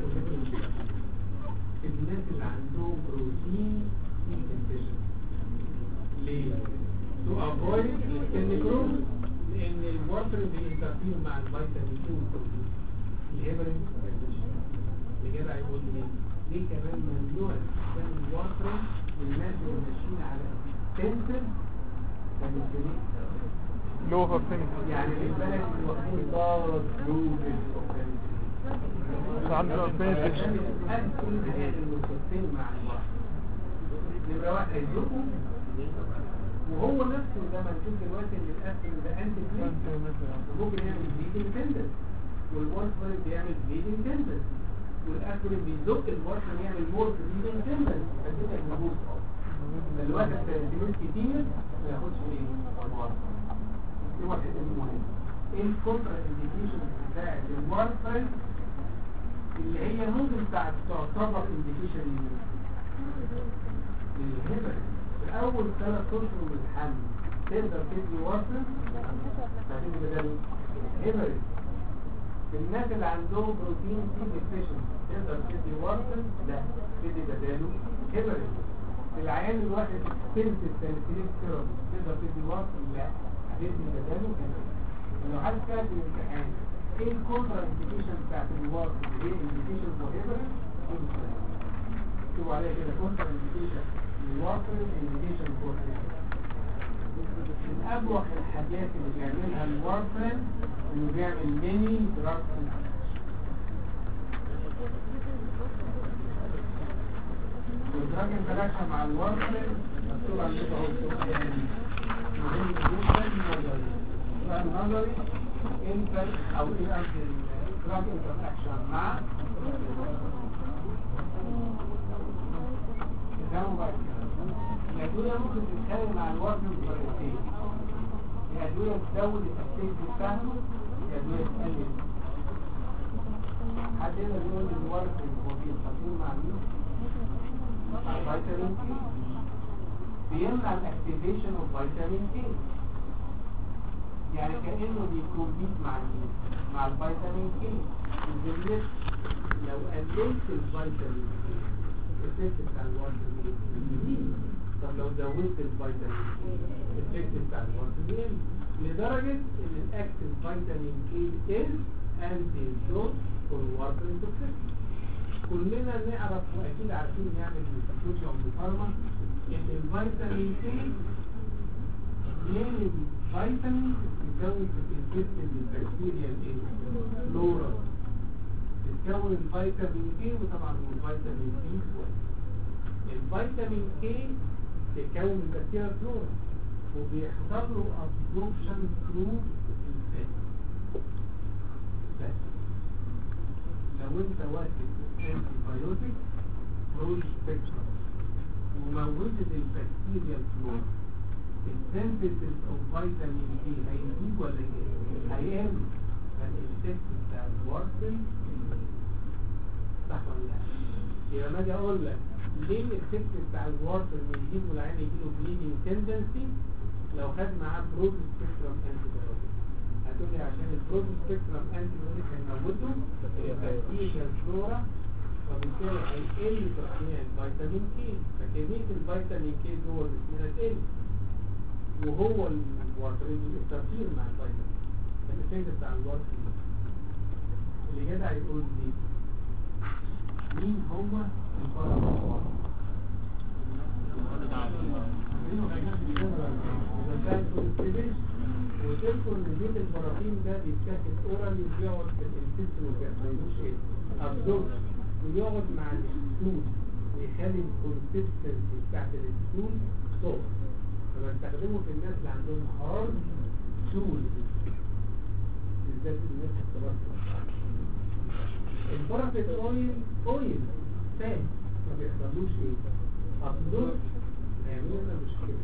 الناس اللي عندهم بروتين انتشن ليه؟ to avoid النكروز لان الواتر بينترفير مع الفيتامين 2 والبروتين الهيبرين اللي كده هيقول لي ليه كمان ممنوع استخدام الواتر للناس اللي ماشيين على تنسل لو فاكسين يعني البلد اللي واخدين ضغط جوز عنده فينش نمرة واحد يزقه وهو نفسه زي ما نشوف دلوقتي ان الاسم ده انتي بليد ممكن يعمل بليدنج تندس والوارفرين بيعمل بليدنج تندس والاسبرين بيزق الوارفرين يعمل مور بليدنج تندس فكده يبوظ الواحد سنتيمتر كتير ما ياخدش ايه الوارفرين دي واحد مهم ايه الكونترا انديكيشن بتاعت الوارفرين اللي هي ممكن تع- تعتبر انديكيشن للهبل في اول ثلاث اشهر من الحمل تقدر تدي وصل هتدي بدل هبل في الناس اللي عندهم بروتين سي ديفيشن تقدر تدي وصل لا تدي بداله هبل في العيان الواحد سنت التنسيق سيرم تقدر تدي وصل لا هتدي بداله هبل لو حد كانت الامتحان ايه الكونترا انديكيشن بتاعت الوصل ايه انديكيشن فور هبل اكتبوا عليها كده كونترا انديكيشن الوصل انديكيشن فور هبل من أبوح الحاجات اللي بيعملها الوارفرين إنه بيعمل ميني دراج والدراج انتراكشن مع الوارفرين مكتوب عندكم اهو سؤال مهم جدا نظري سؤال نظري انتر او ايه قصدي الدراج انتراكشن مع تفهموا بقى الأدوية ممكن تتخانق مع الوزن بطريقتين الأدوية تزود التكتيك بتاعته الأدوية تقلل حد يقدر يقول لي الوزن هو بيتخانق مع مين؟ مع الفيتامين كي بيمنع الاكتيفيشن اوف فيتامين كي يعني كأنه بيكمبيت مع مين؟ مع الفيتامين كي الزبلت لو قللت الفيتامين كي الإفكت بتاع الوزن طب لو زودت الفيتامين كي الإفكت بتاع الوزن بيقل لدرجة ان الاكتف فيتامين كي از انتي دوت فور وارفرين توكسيك كلنا نعرف واكيد عارفين يعني من الفسيولوجي او الفارما ان الفيتامين كي من الفيتامين بتتكون في الانتستين البكتيريا الايه؟ فلورا بتتكون الفيتامين كي وطبعا الفيتامين بي الفيتامين كي بيتكون من بكتيريا فلورا وبيحصل له ابزوربشن ثرو الفات بس لو انت واخد انتي بايوتيك برول سبيكترم وموجود البكتيريا الفلورا السنتيسيس اوف فيتامين دي هيزيد ولا ايه؟ هيقل فالإفكت بتاع الورسل صح ولا لا؟ يبقى ما اجي اقول لك ليه الإفكت بتاع الورسل من يجيب والعين يجيله بليدنج تندنسي لو خد معاه برود سبيكترم انتي بايوتيك هتقول لي عشان البرود سبيكترم انتي بايوتيك هيموته البكتيريا الفلورا وبالتالي هيقل تصنيع الفيتامين كي فكمية الفيتامين كي جوه جسمنا تقل وهو الوارفرين التركيز مع الفيتامين الإفكت بتاع الوارفرين اللي جدع يقول لي مين هو الفرق وتذكر ان زيت البراكين ده بيتاخد اورالي وبيقعد في الانتستين وما يجوش ايه ابزورب ويقعد مع الستول ويخلي الكونسيستنسي بتاعت الستول صوت فبستخدمه في الناس اللي عندهم هارد ستول بالذات الناس التبرك البركة اويل اويل فات ما بيحصلوش ايه ابزورب هيعملوا لنا مشكلة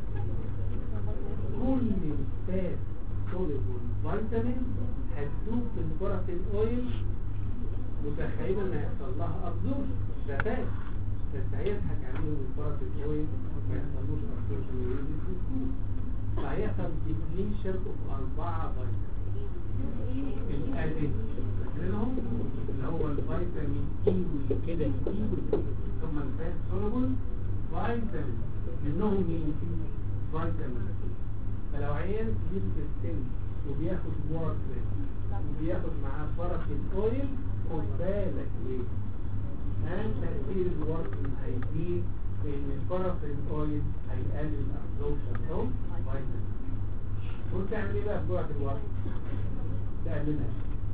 كل الفات سوليبل فيتامين هتدوب في البركة اويل متخيلة ان هيحصل لها ابزورب ده فات بس هيضحك عليهم البركة اويل ما يحصلوش ابزورب ويريد الفلوس فهيحصل ديبليشن اوف اربعة فيتامين الادين منهم اللي هو الفيتامين اي والكده ثم الفات سوليبل فيتامين منهم مين فيتامين فلو عيان كبير في السن وبياخد وارفرين وبياخد معاه فرق الاويل خد بالك ايه هل تأثير الوارفرين هيزيد لان الفرق الاويل هيقلل الابزوربشن او فيتامين وتعمل ايه بقى بجرعة الوارفرين تقللها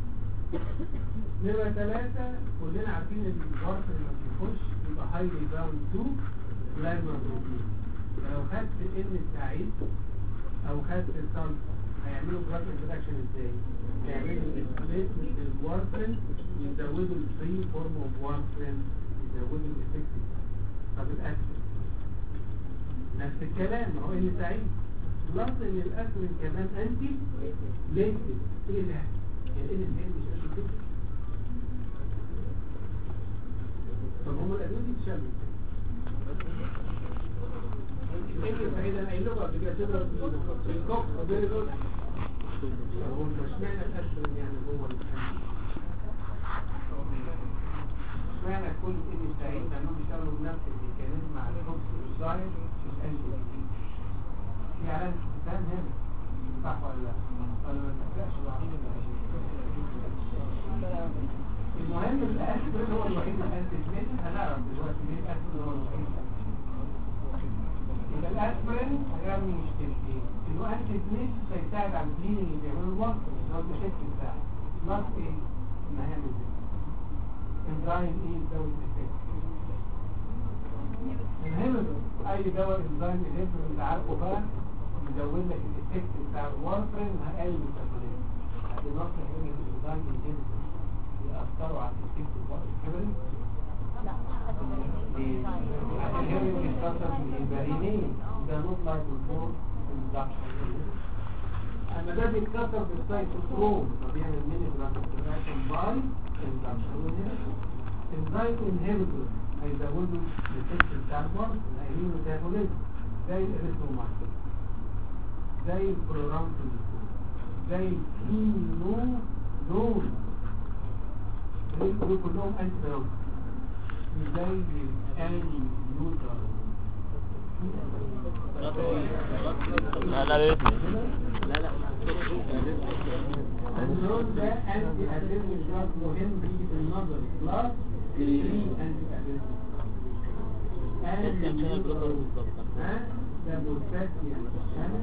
نمرة ثلاثة كلنا عارفين ان الوارفرين لما بيخش يبقى هايلي باوند تو بلازما بروتين فلو خدت ان السعيد او خدت الصلصة هيعملوا بلاد انتراكشن ازاي؟ هيعملوا ديسبليسمنت للوارفرين يزودوا الفري فورم اوف وارفرين يزودوا الافكت طب الاسبرين نفس الكلام هو ان سعيد بلس ان الاسبرين كمان انتي ليكتد ايه ده؟ يعني ايه الاسبرين مش انتي ليكتد؟ طب هم الادويه دي تشمل الفكرة سعيدة أنا قايل لكم قبل كده تضرب في الكوك وبيري دول هو مش معنى الأسفل يعني هو الحاجة مش معنى كل إن سعيد لأنهم بيشتغلوا بنفس الميكانيزم مع الكوكس والزايد مش أنجل في علامة استفهام هنا صح ولا لا؟ ولا ما تفرقش الوحيد المهم الأسفل هو الوحيد اللي أنت هنعرف دلوقتي ليه الأسفل هو الوحيد يبقى الاسبرين هيعمل مشكلتين انه انتي سميث هيساعد على البليدنج اللي بيعمله الوقت اللي هو المشاكل بتاعه بلس ايه المهام دي انزايم ايه يزود الافكت المهم اي دواء انزايم الهيبر اللي عارفه بقى يزود لك الافكت بتاع الوارفرين هيقلل التمرين هذه نقطه ان الانزايم الهيبر يأثروا على الافكت الوارفرين الهيبر بيتكسر في البرينين ده نطلع بالفور اما ده بيتكسر بالسايتوكروم فبيعمل ميني ترانسفورميشن باي اندكشن الزايت انهبيتور هيزودوا الافكت بتاع البارت هيعملوا ميتابوليزم زي الاريثرومايسين زي البرورامتين زي الكينو دول دول كلهم انتي بايوتيك زي الاني نيوتر لا لا بإذن النون ده انتي ادرينال دراج مهم بيجي في النظر كلاس 3 انتي ادرينال كام شغل بلوكر بالظبط ها ده بوتاسيوم شانل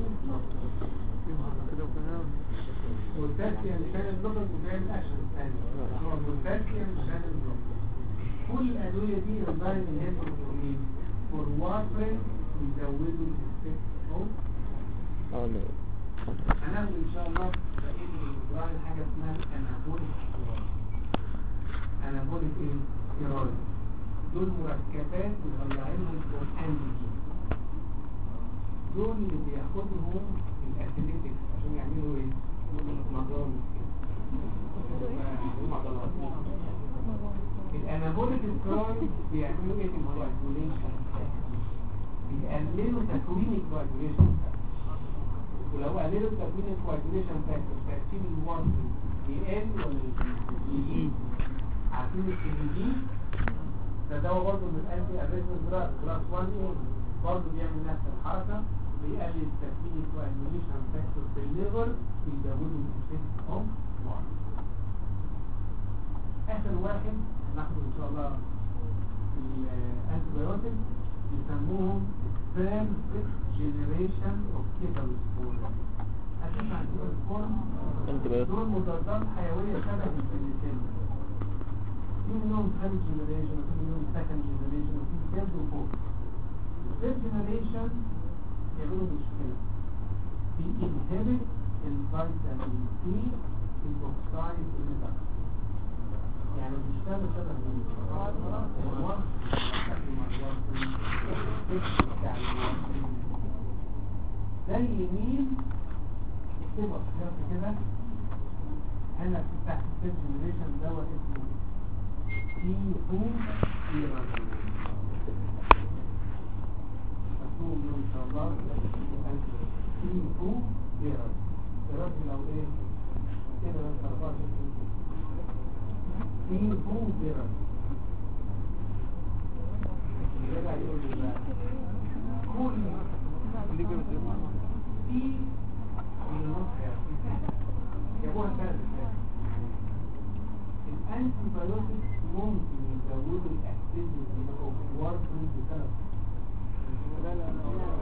بوتاسيوم شانل بلوكر بيعمل اكشن ثاني هو بوتاسيوم شانل بلوكر كل الادويه دي انزايم انهبيتور فور وارفرين بيزودوا الاستيك اوف اه لا هناخد ان شاء الله بقيه الاسبوعين حاجه اسمها الانابوليك انابوليك ايه؟ ستيرويد دول مركبات مطلعينهم القران دول اللي بياخدهم الاثليتكس عشان يعملوا ايه؟ مضامن الانابوليك ستيرويد بيعملوا ايه في الكواجوليشن بيقللوا تكوين الكواجوليشن ولو قللوا تكوين الكواجوليشن فاكتور ترتيب الوزن يقل ولا يزيد عارفين السي ده دواء برضه من الانتي اريزم دراج كلاس 1 ايه برضه بيعمل نفس الحركه بيقلل تكوين الكواجوليشن فاكتور في الليفر بيزودوا الافكت اوف وان اخر واحد ناخده ان شاء الله الانتيبيوتيك يسموهم first generation of cephalosporin هتسمع عن cephalosporin Antibiotic. دول مضادات حيوية شبه البنسلين في منهم first generation وفي منهم second generation وفي third وفوق الثيرد generation يعملوا مشكلة بينهبت الفيتامين سي البوكسايد ريدكشن يعني بيشتغل شبه مين؟ الوقت بيستخدم الوقت بتاع الوقت زي مين اكتبوا اختيارات كده هنا في تحت الثيرد جنريشن دواء اسمه تي 2 ايرادول مكتوب له ان شاء الله تي 2 ايرادول ايرادول لو ايه كده بس 24 في فوق درجة يرجع يقول لي بقى كل اللي جابت في من نص جابوها السنة اللي فاتت الانتي بايوتيك ممكن يزودوا الاكتيفيتي اوف وارفرين بثلاث لا لا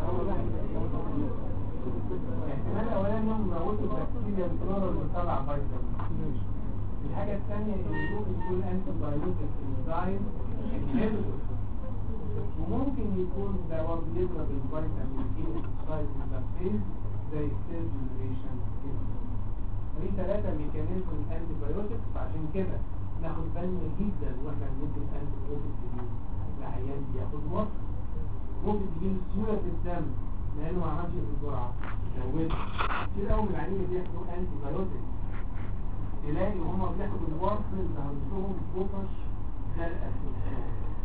الاحتمال الاولاني انهم يزودوا البكتيريا الفلورا اللي بتطلع فيتامين الحاجة الثانية ان ممكن يكون انتي بايوتيك انزايم انهبيتور وممكن يكون ده برضه يضرب الفيتامين دي اوكسايد انترفيز زي السيل جنريشن كده دي ثلاثة ميكانيزم الانتي بايوتيك فعشان كده ناخد بالنا جدا واحنا بندي الانتي بايوتيك العيان بياخد وقت ممكن تجيله سيولة في الدم لانه ما عملش في الجرعة زودها كتير قوي من العيانين بياخدوا انتي بايوتيك تلاقي هما بياخدوا الورق اللي عندهم بوطش خارقة في الخارج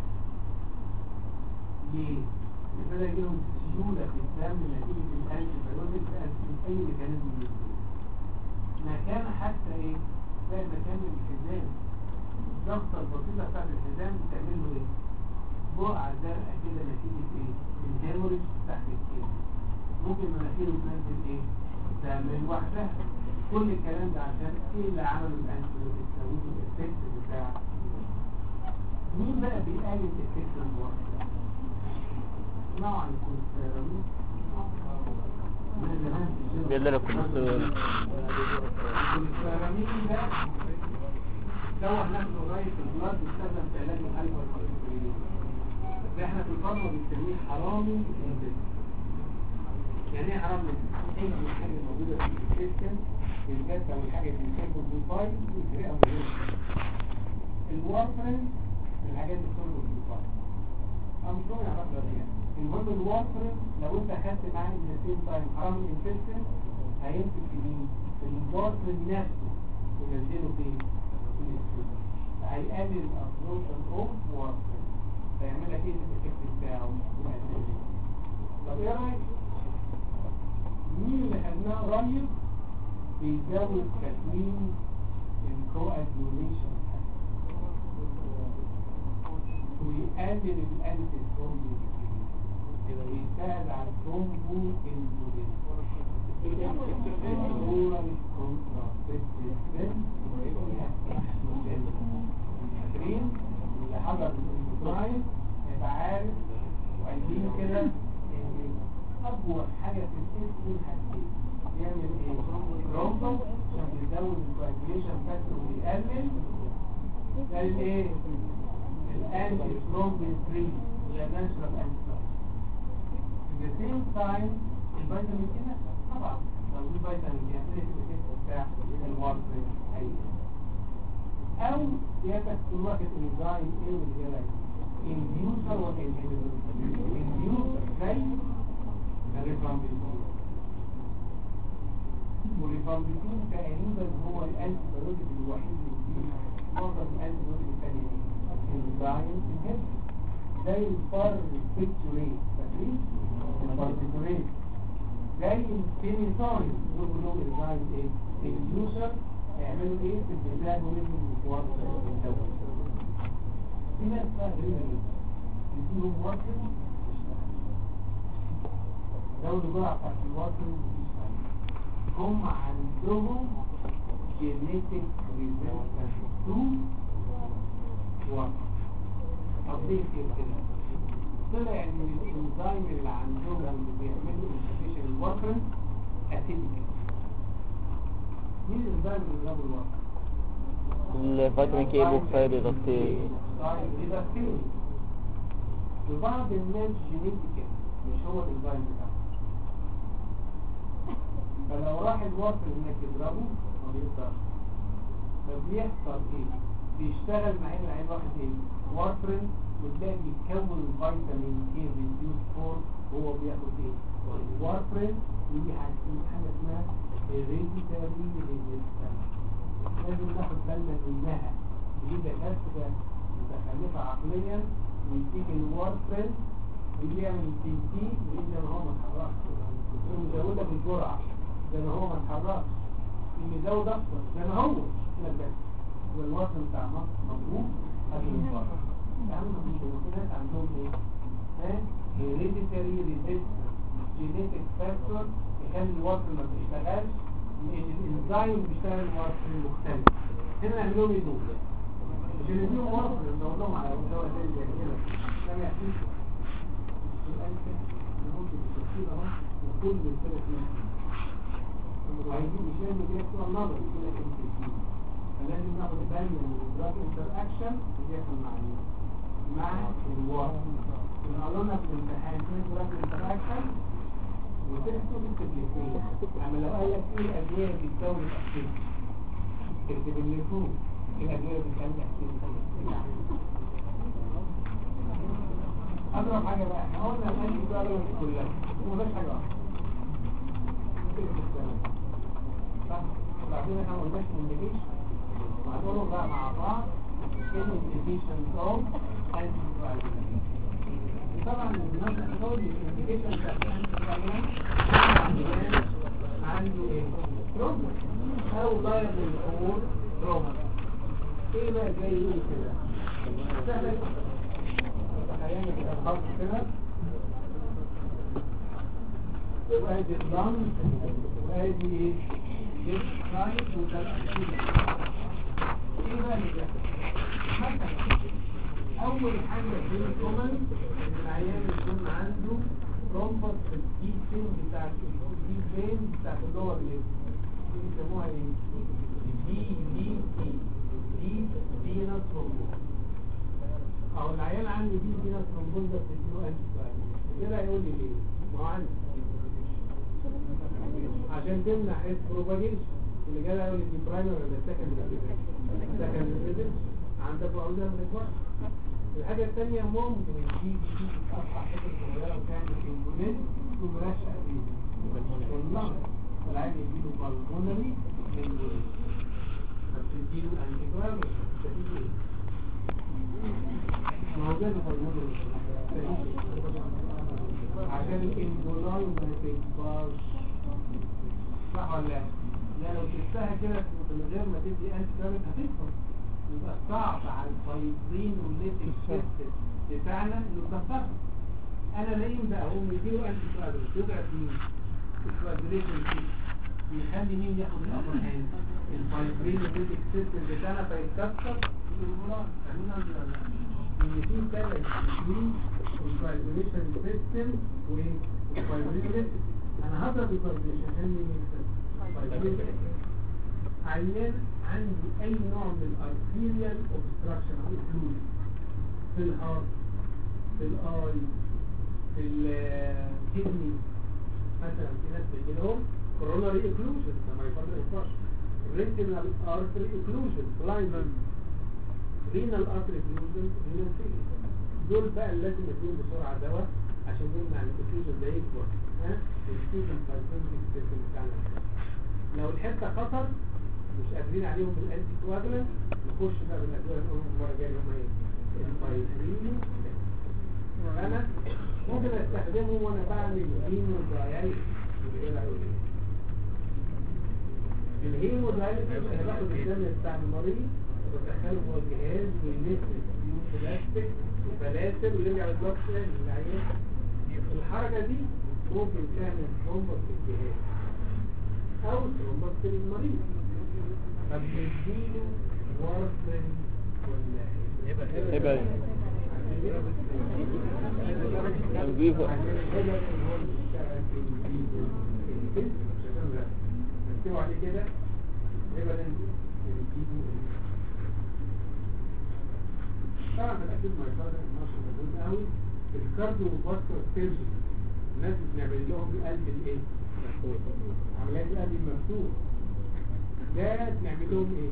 ليه؟ ابتدى يجيلهم سيولة في الدم نتيجة الانتي بايوتيك تأثير أي ميكانيزم من دول مكان حتى ايه؟ زي مكان الحزام الضغطة البسيطة بتاعت الحزام بتعمل له ايه؟ بقعة زرقاء كده نتيجة ايه؟ الهيموريج تحت الكيس ممكن مناخيره تنزل ايه؟ تعمل لوحدها كل الكلام ده عشان ايه اللي عمله الانتيبيوتيك تزود الافكت بتاع مين بقى بيقلل الافكت الوقت اسمعوا عن الكوليسترول من زمان في الجيم. بيقلل الكوليسترول. الكوليسترول ده دواء ناخده لغايه البلاد بيستخدم في علاج الهايبر كوليسترول ده احنا في الفارما بنسميه حرامي الانتست يعني ايه حرامي اي حاجه موجوده في السيستم بالذات لو الحاجه اللي بتشرب البيفاي بيفرقها من الوارفرين من الحاجات اللي بتشرب البيفاي انا مش ضامن اعرفها دي يعني المهم الوارفرين لو انت اخدت معاه النسيم تايم حرامي الانتستين هيمسك في مين؟ في الوارفرين نفسه وينزله فين؟ في السوق هيقلل الابزوربشن اوف وارفرين هيعمل لك ايه الافكت بتاعه وهكذا طب ايه رايك؟ مين اللي خدناه قريب بيزود تكوين الكواجوليشن ويقلل الانتي ثرومبين يبقى يساعد على الثرومبو انزولين الصورة مش contraceptive pill فيها استروجين فاكرين اللي حضر الاندوكراين يبقى عارف وعايزين كده ان اقوى حاجة في الاستروجين حاجتين بيعمل ايه؟ ترومبو عشان بيزود الكواجيليشن فاكتور ويقلل ده الايه؟ الانتي ترومبين 3 اللي ناشرب انتي At the same time الفيتامين كده طبعا لو في فيتامين يعمل لك الكيس بتاع الوارفرين اي او يبقى كل وقت الانزيم ايه اللي هي انديوسر ولا انهبيتور انديوسر زي الريفامبيتول والريفامبيتول تقريبا هو الانتي بايوتيك الوحيد اللي فيه معظم الانتي بايوتيك الثانيه ايه انزيم انهبيتور زي الباربيتوريت فاكرين الباربيتوريت زي البينيساين دول كلهم انزيم ايه اليوزر هيعملوا ايه في البلاد منهم وصل الدواء في ناس بقى غريبه جدا يديهم وصل زود الجرعه بتاعت الوصل مفيش فايده هم عندهم genetic resistance to water تطبيق كده طلع ان الانزيم اللي عندهم اللي بيعملوا انفكشن الوتر اسيديك مين الانزيم اللي جاب الوتر؟ الفيتامين كي بوكسايد ريدكتيز ريدكتيز لبعض الناس جينيتيكال مش هو الانزيم بتاعه فلو راح الوتر انك تضربه ما بيقدرش فبيحصل ايه؟ بيشتغل مع ان العين واخد ايه؟ وارفرين وتلاقي بيتكون فيتامين كي ريديوس فور وهو بياخد ايه؟ وارفرين ودي حاجه حاجه اسمها هيريديتاري ريزيستنس لازم ناخد بالنا منها دي دكاتره متخلفه عقليا ويديك الوارفرين ويجي يعمل تي تي ويجي زي ما هو ما اتحركش تقوم مزوده بالجرعه زي ما هو ما اتحركش يزود اكتر زي ما هو كده بس والوصل بتاع مصر مضروب قبل المباراه يعني في ناس عندهم ايه؟ ها؟ هيريديتاري ريزيستنس جينيتك فاكتور يخلي الوصل ما بيشتغلش الانزيم بيشتغل الوصل مختلف هنا نعمل لهم ايه دول؟ مش نديهم وصل ندور لهم على دواء تاني زي كده لا ما يحكيش ممكن التفصيل اهو وكل الفرق وعايزين يشيلوا كده بتوع النظر كده كده فلازم ناخد بالنا من الدراج انتر اكشن بيحصل مع مين؟ مع الواقع قالوا لنا في الامتحان في دراج انتر اكشن وتكتب التكليفين اما لو قال لك ايه الادويه اللي بتزود الاكسجين تكتب اللي فوق الادويه اللي بتخلي الاكسجين اضرب حاجه بقى احنا قلنا الانتي دراج كلها ما فيش حاجه واحده صح وبعدين احنا ما قلناش انديكيشن وهنقولهم بقى مع بعض الانديكيشن اوف انتي طبعا الناس هتقول الانديكيشن بتاع الانتي عنده ايه؟ تروما او لايف الامور تروما ايه بقى جاي يقول كده؟ سهل تخيلنا كده الخط كده وادي الضم وادي ايه؟ جيب سايد وده الاكيد ايه بقى اللي بيحصل؟ مثلا اول حاجه في الكومن ان العيان يكون عنده ترومبس في الدي فين بتاع الدي فين بتاع اللور ليب دي بيسموها ايه؟ دي دي دي دي فينا ترومبوز او العيان عنده دي فينا ترومبوز ده بتديله انتي كده هيقول لي ليه؟ ما هو عنده عشان تمنع البروباجيشن اللي جاي يقول لي دي برايمر ولا سكند سكند عندك عاوزها من الفرق الحاجة الثانية ممكن دي دي تقطع حتة صغيرة وتعمل انجولين تكون راشقة فيه والله العين يجيله بالمونري انجولين فبتديله الانتيجرام بتستفيد ايه؟ ما هو جاله بالمونري عشان الانجولاين ما تكبرش صح ولا لا؟ لا لو سبتها كده من غير ما تدي انتي كارنت هتكبر يبقى صعب على الفايبرين والليتك سيستم بتاعنا انه يكسرها انا لاقيين بقى هم يديله انتي كارنت يضعف مين؟ الكوادريشن فيه بيخلي مين ياخد الابر هاند الفايبرينوتيك سيستم بتاعنا فيتكسر في الهرمونات فاهمين قصدي ولا لا؟ ان في بالانس بين الفايبريشن سيستم والفايبرينوتيك انا هضرب الفايبريشن عشان مين يكسب عيان عندي اي نوع من الارتيريال اوبستراكشن او اوكلوجن في الهارت في الاي في الكدني مثلا في ناس بيجي لهم كوروناري اوكلوجن لما يفضل يفرش ريتينال ارتري اوكلوجن بلايندنج رينال ارتري اوكلوجن رينال فيلير دول بقى اللي لازم يدوهم بسرعه دواء عشان يمنع الاوكلوجن ده يكبر ها ويكون الفايبرينج سيستم بتاعنا لو الحته خطر مش قادرين عليهم بالانتي كواجلانت نخش بقى بالادويه اللي قلنا المره الجايه اللي هم ايه الفايبرين انا ممكن استخدمه وانا بعمل هيمو داياليسيس الهيمو داياليسيس انا باخد الدم بتاع المريض وبدخله جوه الجهاز ويلف السيوم بلاستيك وفلاتر ويرجع البلوك للعيان الحركه دي ممكن تعمل ترومبس في الجهاز او ترومبس في المريض طب نديله وارفرين ولا هبل الفيفا نكتبوا عليه كده هبل طبعا الاكيد ما يقدر النشر موجود قوي الكارديو فاسكولار سيرجري الناس بنعمل لهم القلب الايه؟ عمليات القلب المفتوح ده بنعمل لهم ايه؟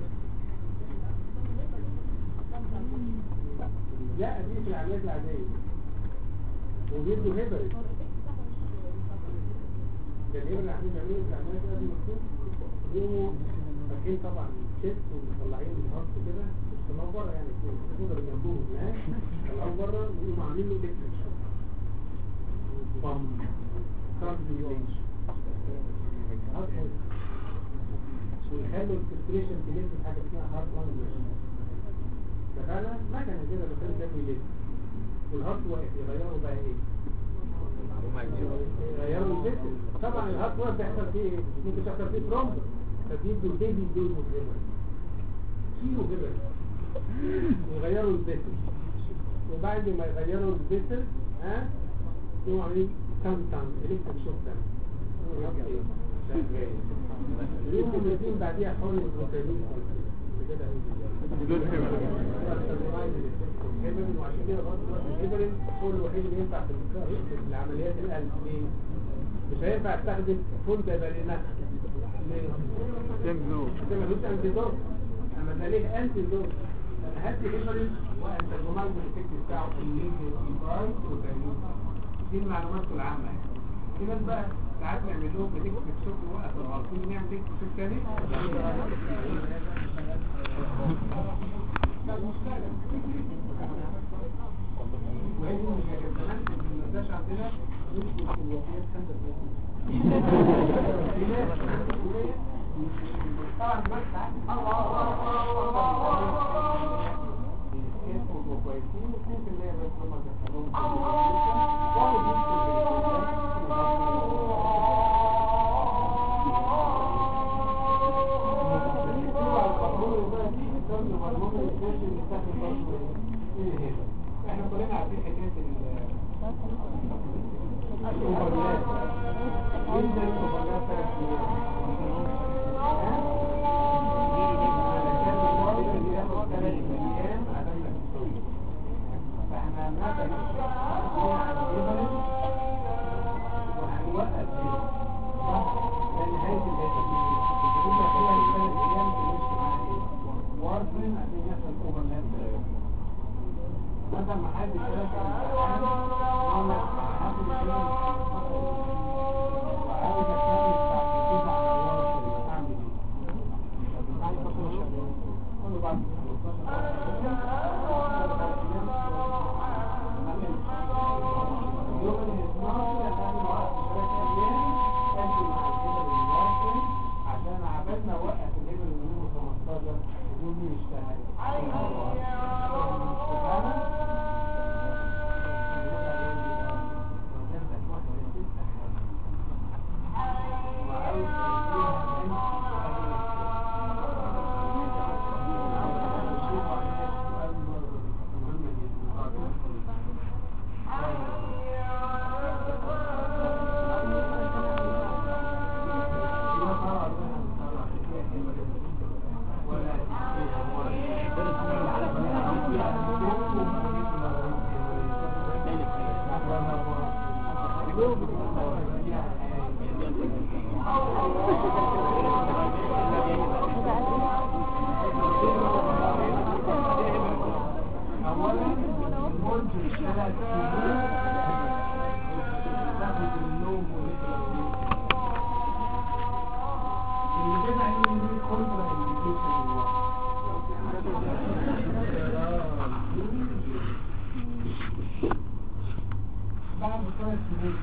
لا دي في العمليات العادية وبيدوا هبل ده الهبل اللي عاملين يعملوا في العمليات العادية مكتوب يقوموا فاكرين طبعا الشيست ومطلعين الهارت كده طلعوا بره يعني تقدر جنبهم هناك طلعوا بره ويقوموا عاملين له الكتريك شوك بام كارديولوجي ويخلوا الفلتريشن تلف في حاجه اسمها هارت لانج دخلنا مكنه كده بتخلي الدم يلف والهارت واقف يغيروا بقى ايه؟ يغيروا الفلتر طبعا الهارت واقف بيحصل فيه ايه؟ ممكن تحصل فيه ترومبس فبيدوا بيبي دول مجرمة كيلو جبل ويغيروا الفلتر وبعد ما يغيروا الفلتر ها يقوموا عاملين تام تام الكتريك شوك تام اليوم الاثنين بعديها حول البروتين كده دول هبل الهيبرين وعشان كده برضه دلوقتي الهيبرين هو الوحيد اللي ينفع في الك- في العمليات القلب ليه؟ مش هينفع استخدم فول بالينات ليه؟ سيم زو ده ملوش انتي دوز اما ده ليه انتي دوز انا هدي هيبرين وانت الجمال بالفكر بتاعه اللينك والبراي والبالين دي المعلومات العامه يعني في ناس بقى ساعات نعمل لهم بديك بتشوف وقت الغلط تيجي نعمل ديك بتشوف تاني لا مش فعلا وهي دي مش كمان ما نقدرش عندنا نسبة الوفيات 35 طبعا بس اسمه كويسين و2% بس هم دخلوهم احنا كلنا عارفين حكايه الاوفرلاب جدا الاوفرلاب ثلاث فاحنا هنعمل وهنوقف فيه صح؟ لان نهايه الهيئه يقول لك هو الثلاث ايام تمشي معاه ايه؟ وارفن عشان يحصل اوفرلاب مثلا ما حد يشتغل في الامتحان يقول لك هاخد الكلام وعاوز اشتغل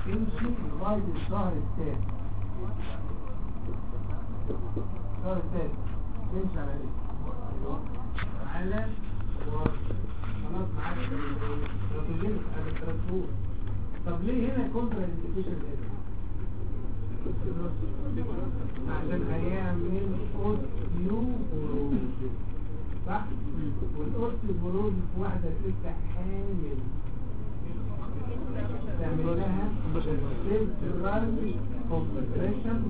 تمشي لغاية الشهر الثالث الشهر الثالث تمشي على ايه؟ على ورثة خلاص معاك استراتيجية على ثلاث شهور طب ليه هنا كونترا انديكيشن عشان هيعمل اوستيوبروز صح؟ والاوستيوبروز في واحدة لسه حامل تعمل لها سيلفرال كومبريشن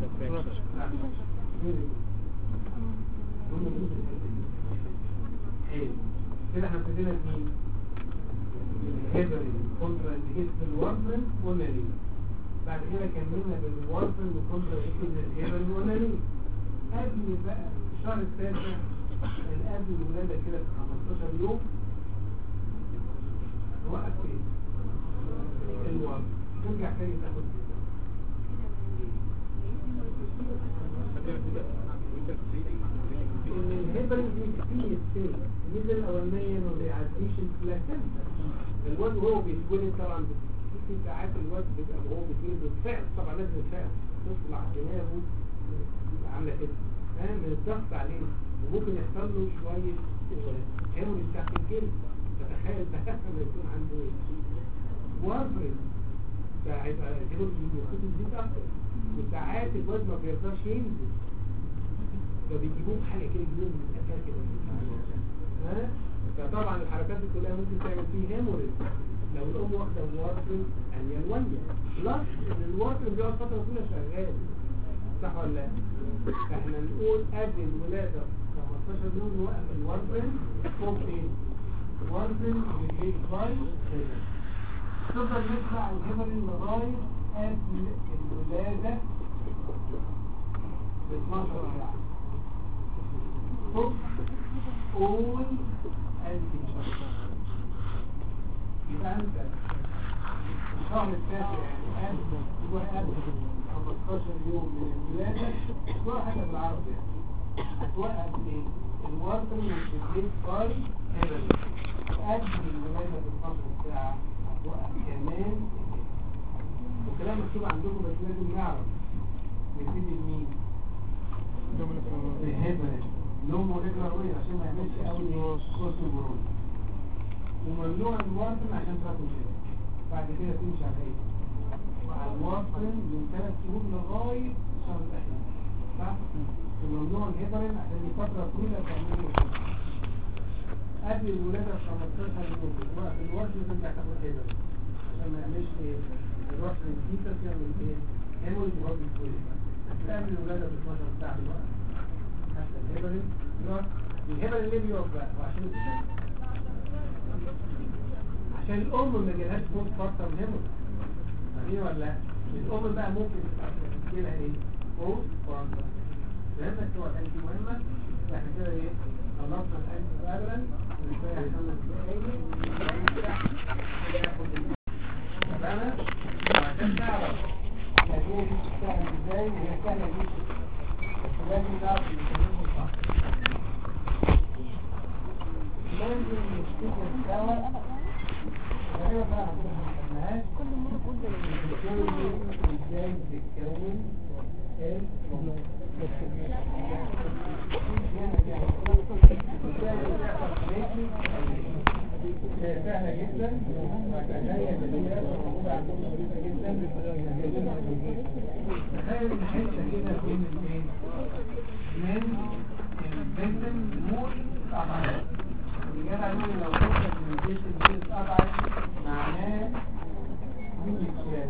حلو كده احنا ابتدينا بمين؟ الهيبرين كونترا انديكيشن الورفرين والنالين بعد كده كملنا بالورفرين وكونترا انديكيشن الهيبرين والنالين قبل بقى الشهر التاسع اللي قبل الولادة كده ب 15 يوم وقف ايه؟ الورفرين ترجع تاني تاخد ان الهيبرين دي كتير ستيل الميزه الاولانيه انه ما بيعديش البلاسنتا الواد وهو بيتولد طبعا في ساعات الواد بيبقى وهو بيتولد بالفعل طبعا لازم الفعل تطلع دماغه تبقى عامله كده فاهم من الضغط عليه وممكن يحصل له شويه هيموريج تحت الجلد فتخيل بقى لما يكون عنده وافرن فهيبقى الهيموريج المفروض يزيد اكتر وساعات الواد ما بيقدرش ينزل فبيجيبوه حاجه كده يجيبوه من الاساس كده ها فطبعا الحركات دي كلها ممكن تعمل فيه هيموريج لو الام واخده موارفين انيلوانيا بلس ان الوارفين بيقعد فتره طويله شغال صح ولا لا؟ فاحنا نقول قبل الولاده 15 يوم نوقف الوارفين فوق ايه؟ الوارفين بيجيب باي تفضل نطلع الهيموريج لغايه قبل الولاده ب 12 ساعه خذ all antigens يبقى انت الشهر التاسع يعني قبل تروح قبل 15 يوم من الولادة تروح حاجة بالعرض يعني هتوقف ايه؟ الوتر والبيت باي هيبل قبل الولادة ب 12 ساعة هتوقف كمان والكلام مكتوب عندكم بس لازم نعرف نبتدي بمين؟ الهبل لومه رجل روية عشان ما يعملش قوي كورس البرود وممنوع الوارفن عشان تراكم كده بعد كده تمشي على ايه مع الوارفن من ثلاث شهور لغاية الشهر الأخير صح؟ وممنوع الهيبرين عشان دي فترة طويلة تعمل قبل الولادة ب 15 يوم وقت الوارفن ترجع تاخد هيبرين عشان ما يعملش ايه يروح للفيتس يعمل ايه هيموريج وهو بيتولد بس قبل الولادة ب 12 ساعة الوقت حتى الهيبرين يقف الهيبرين ليه بيقف بقى؟ وعشان الفيتس عشان الام ما جالهاش موت فتره مهمه فاهمين ولا لا الام بقى ممكن تجيلها ايه موت فتره فهمت هو الانتي مهمه احنا كده ايه خلصنا الانتي ابدا ونشويه خمس دقايق تمام وعشان تعرف الادويه دي بتشتغل ازاي وهي سهله جدا بس لازم نعرف الميكانيزم صح لازم نفتكر سوا غالبا بقى هتبقى ما خدناهاش كل مرة بقول ده ازاي بتتكون سهلة جدا وهتلاقيها بديهة موجودة عندكم بسيطة جدا تخيل الحتة كده بين الايه؟ من البنتن مول أبعد الرجال قالوا لي لو كنت من البنتن مول أبعد معناه مين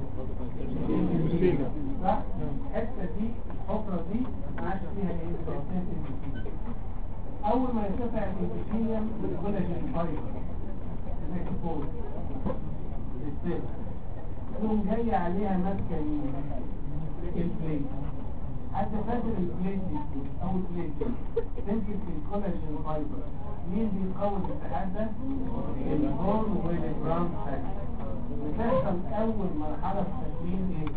يتشال صح؟ الحتة دي الحفرة دي ما عادش فيها ايه؟ بتاعتين الانتيفينيوم أول ما يرتفع الانتيفينيوم بالكولاجين فايبر النكتول السيل تقوم جاية عليها ماسكة مين؟ البليت حتى فاكر البليت دي أو البليت دي تمسك في الكولاجين فايبر مين بيقوي الاتحاد ده؟ البون والبرام فاكتور بتحصل أول مرحلة في تكوين ايه؟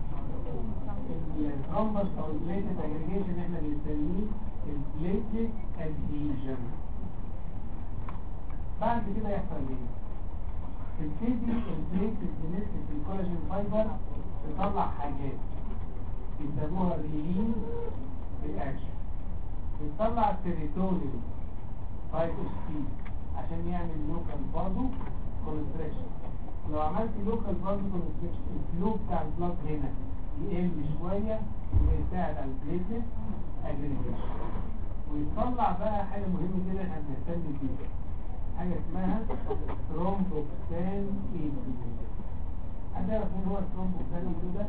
الترومبس او البليتد اجريجيشن احنا بنسميه البليتد ادهيجن بعد كده يحصل ايه تبتدي البليت البليت في الكولاجين فايبر تطلع حاجات يسموها ريلين رياكشن بتطلع سيروتونين فايتوستين عشان يعمل لوكال بازو كونستريكشن لو عملت لوكال بازو كونستريكشن الفلو بتاع البلاد هنا يقل شويه ويساعد على البليتلت اجريجيشن ويطلع بقى حاجه مهمه جدا احنا بنهتم بيها حاجه اسمها ثرومبوكسان اي حد يعرف مين هو الثرومبوكسان اي ده؟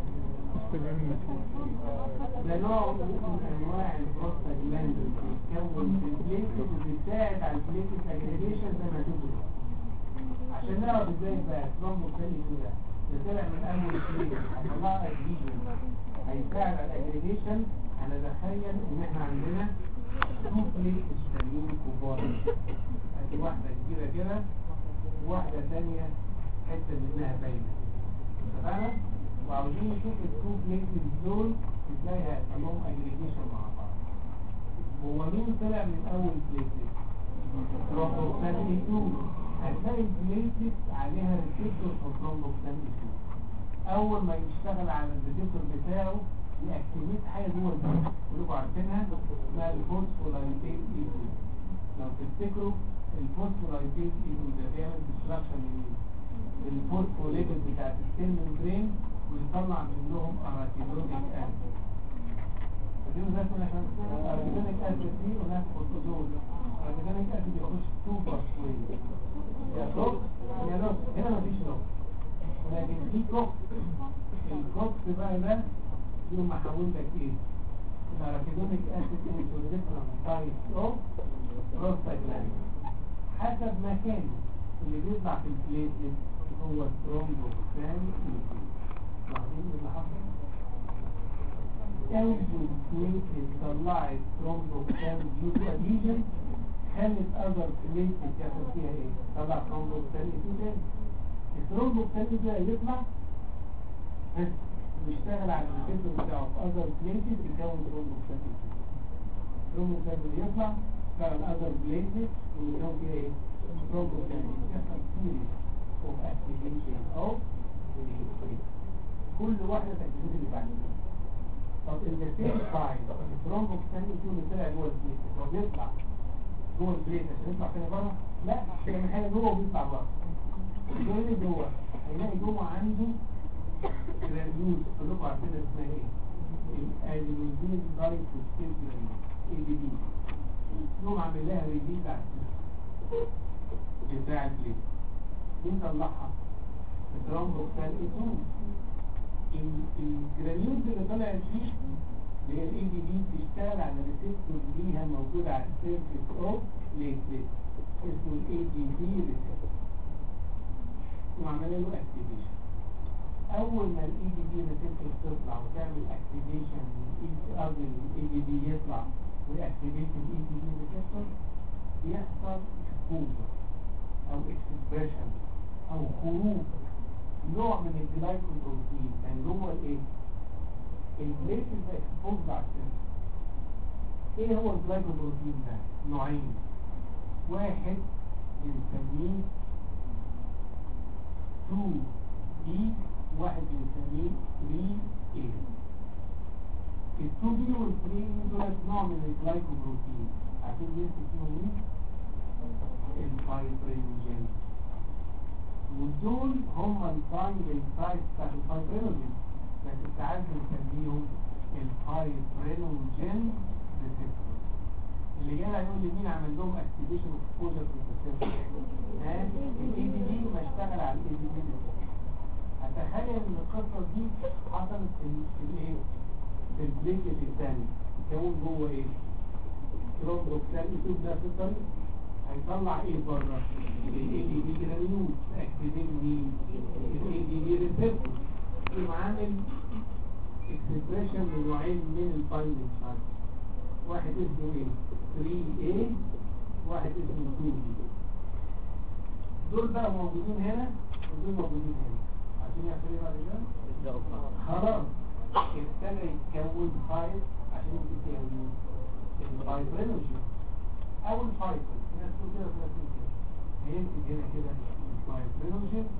ده نوع من انواع البروستاجلاند بيتكون في البليتلت وبيساعد على البليتلت اجريجيشن زي ما تقول عشان نعرف ازاي بقى الثرومبوكسان اي ده ده طلع من اول بليت هيطلع اجريجيشن هيساعد على الاجريجيشن هنتخيل ان احنا عندنا تو بليت تانيين كبار ادي واحده كبيره كده وواحده ثانيه حته منها باينه اتفقنا وعاوزين نشوف التو بليت دول ازاي هيحصل لهم اجريجيشن مع بعض هو مين طلع من اول بليت ترومبوكسان اي 2 هتلاقي البليتلت عليها ريسبتور في ترومبوكسان اي 2 اول ما يشتغل على الريسبتور بتاعه يأكتيفيت حاجة جوه الجسم كلكم عارفينها اسمها الفوسفولايبيز اي 2 لو تفتكروا الفوسفولايبيز اي 2 ده بيعمل ديستراكشن للفوسفوليبيد بتاعت السيل ممبرين ويطلع منهم اراتينويك اسيد فدي ده اسمها اراتينويك اسيد دي وناس كورتيزول اراتينويك اسيد بيخش تو باسوي يا توكس يا لوكس هنا مفيش لوكس ولكن في كوكس الكوكس بقى ده يوم محول لك ايه الاراتينويك اسيد انتو ديفرنت تايبس اوف بروستاجلاند حسب مكانه اللي بيطلع في البليتلت هو الثرومبوكسان لاحظين اللي حصل اول بليتلت طلعت ثرومبوكسان ديو تو اديشن خلت اذر بليتلت يحصل فيها ايه طلع ثرومبوكسان ايه الثرومبوكسان ده يطلع بس ويشتغل على الريسبتور بتاعه في اذر بليتلت يكون ثرومبوكسان الثرومبوكسان اللي يطلع يشتغل اذر بليتلت ويكون فيها ايه ثرومبوكسان يحصل سيريز اوف اكتيفيشن اوف كل واحده تكتيفيت اللي بعدها طب ان السيل فايل الثرومبوكسان يكون طلع جوه البليت هو بيطلع جوه البليت عشان يطلع تاني بره لا بيعمل حاجه جوه وبيطلع بره الجوه اللي جوه هيلاقي جوه عنده جرانيول كلكم عارفين اسمها ايه الادينوزين دايفوسفيت جرانيول اي دي دي يقوم عامل لها ريليز على السيل بتاع البليت مين طلعها الترامبوكسان اي 2 الجرانيولز اللي طلعت دي اللي هي الاي دي بي بتشتغل على ريسبتور ليها موجود على السيرفيس اوف بليتلت اسمه الاي دي بي ريسبتور وعمل له اكتيفيشن اول ما الاي دي بي ريسبتور تطلع وتعمل اكتيفيشن قبل الاي دي بي يطلع ويأكتيفيت الاي دي بي ريسبتور يحصل اكسبوجر او اكسبريشن او خروج نوع من الجلايكوبروتين كان جوه الايه البليت اللي اكسبوز على السيرفس ايه هو الجلايكوبروتين ده نوعين واحد بنسميه 2 بي واحد بنسميه 3 ايه ال 2 بي وال 3 ايه دول نوع من الجلايكوبروتين عارفين ليه اسمهم ايه الفايبرينوجين ودول هم البايندنج سايت بتاع الفايبرينوجين لكن ساعات بنسميهم الفايبرينوجين ريسبتور اللي جاي هيقول لي مين عمل لهم اكتيفيشن اوف اكسبوجر في الريسبتور ها الاي دي بي ما اشتغل على الاي دي بي اتخيل ان القصه دي حصلت في في الايه في البليكت الثاني كون جوه ايه ترومبوكسان يشوف ده في الطريق هيطلع ايه بره الاي دي بي جرانيول اكتيفيت مين الاي دي بي ريسبتور يقوم عامل اكسبريشن لنوعين من البايندنج سايت واحد اسمه ايه 3A واحد اسمه 2B دول بقى موجودين هنا ودول موجودين هنا عشان يحصل ايه بعد كده خلاص ابتدى يتكون فايل عشان يتكون الفايبرينوجين او الفايبر في ناس تقول كده في ناس تقول كده هيمسك هنا كده الفايبرينوجين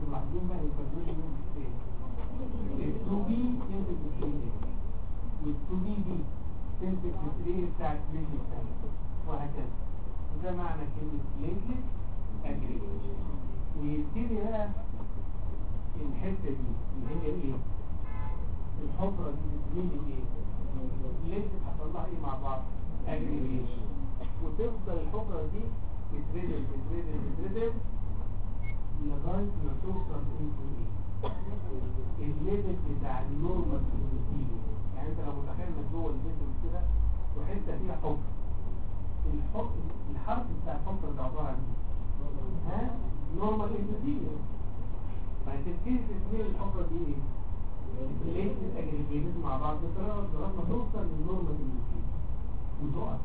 ملاحظين بقى الكارديولوجي يوم الثاني ال 2 بي تمسك في 3 دي وال 2 بي دي تمسك في 3 بتاعت ميجي الثاني وهكذا ده معنى كلمة بليتلت اجريجيشن ويبتدي بقى الحتة دي اللي هي ايه؟ الحفرة دي بتميل ايه؟ ليش حصل لها ايه مع بعض؟ اجريجيشن وتفضل الحفرة دي تتردد تتردد تتردد لغاية ما توصل انتو ايه؟ الليفل بتاع النورمال كوميتيريو يعني انت لو متخيل انك جوه الجسم كده وحته فيها حفر الحفر الحرف بتاع الحفر ده عباره عن ايه؟ ها؟ نورمال كوميتيريو فهتبتدي تسمير الحفره دي ايه؟ ليس الاجريجيتد مع بعض بطريقه لغايه ما توصل للنورمال كوميتيريو وتقف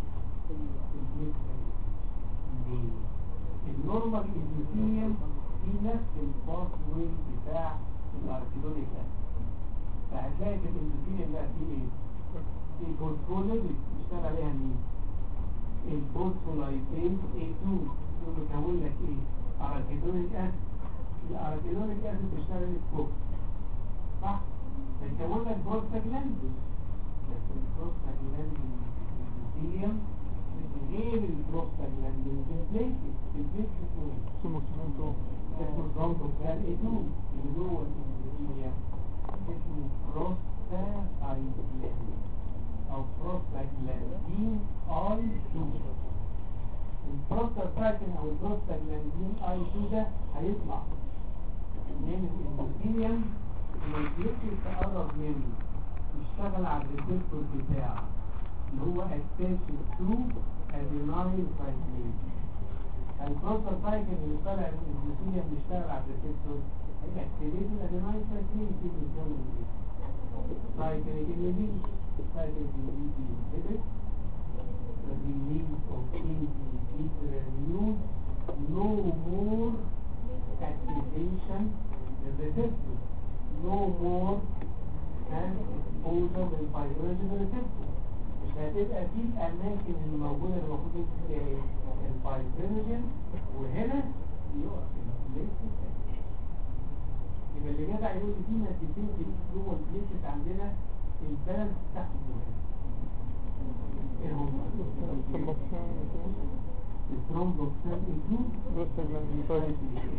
ليه؟ النورمال كوميتيريو في نفس الباث واي بتاع الاركيدونيك فهتلاقي في الاندوثيليوم بقى فيه ايه؟ البورتفوليو بيشتغل عليها مين؟ البورتفولايتين A2 دول بيكون لك ايه؟ اركيدونيك اسيد الاركيدونيك اسيد بيشتغل الكوك صح؟ بيكون لك بروستاجلاندين بس البروستاجلاندين الاندوثيليوم غير البروستاجلاندين في البليتس في البليتس اسمه ايه؟ اسمه سموتو اسمه برونكو كان ايه تو اللي جوه الدنيا اسمه بروستاجلاندين او بروستاجلاندين اي 2 البروستاجلاندين او البروستاجلاندين اي 2 ده هيطلع من الاندوثيليوم والبليتس تقرب منه يشتغل على الريسبتور بتاعه اللي هو اتاتش تو ادينايل سايكلين البروستر سايكل اللي طالع من الجلوسيديوم بيشتغل على الريسبتور الاكتيفيت الادينايل سايكلين دي بتكون ايه؟ سايكل الجلوسيدي سايكل الجلوسيدي inhibit the release of ATP renews no more activation in the receptor no more and exposure للفايبروجين receptor مش هتبقى في الاماكن اللي موجوده اللي المفروض يمسك فيها ايه؟ الفايبروجين وهنا يقف البليتس يبقى اللي جدع يقول لي في مادتين في جوه البليتس عندنا البالانس بتاعهم مهم ايه هم؟ الثرومبوكسان انكلود بروستاجلاندين طيب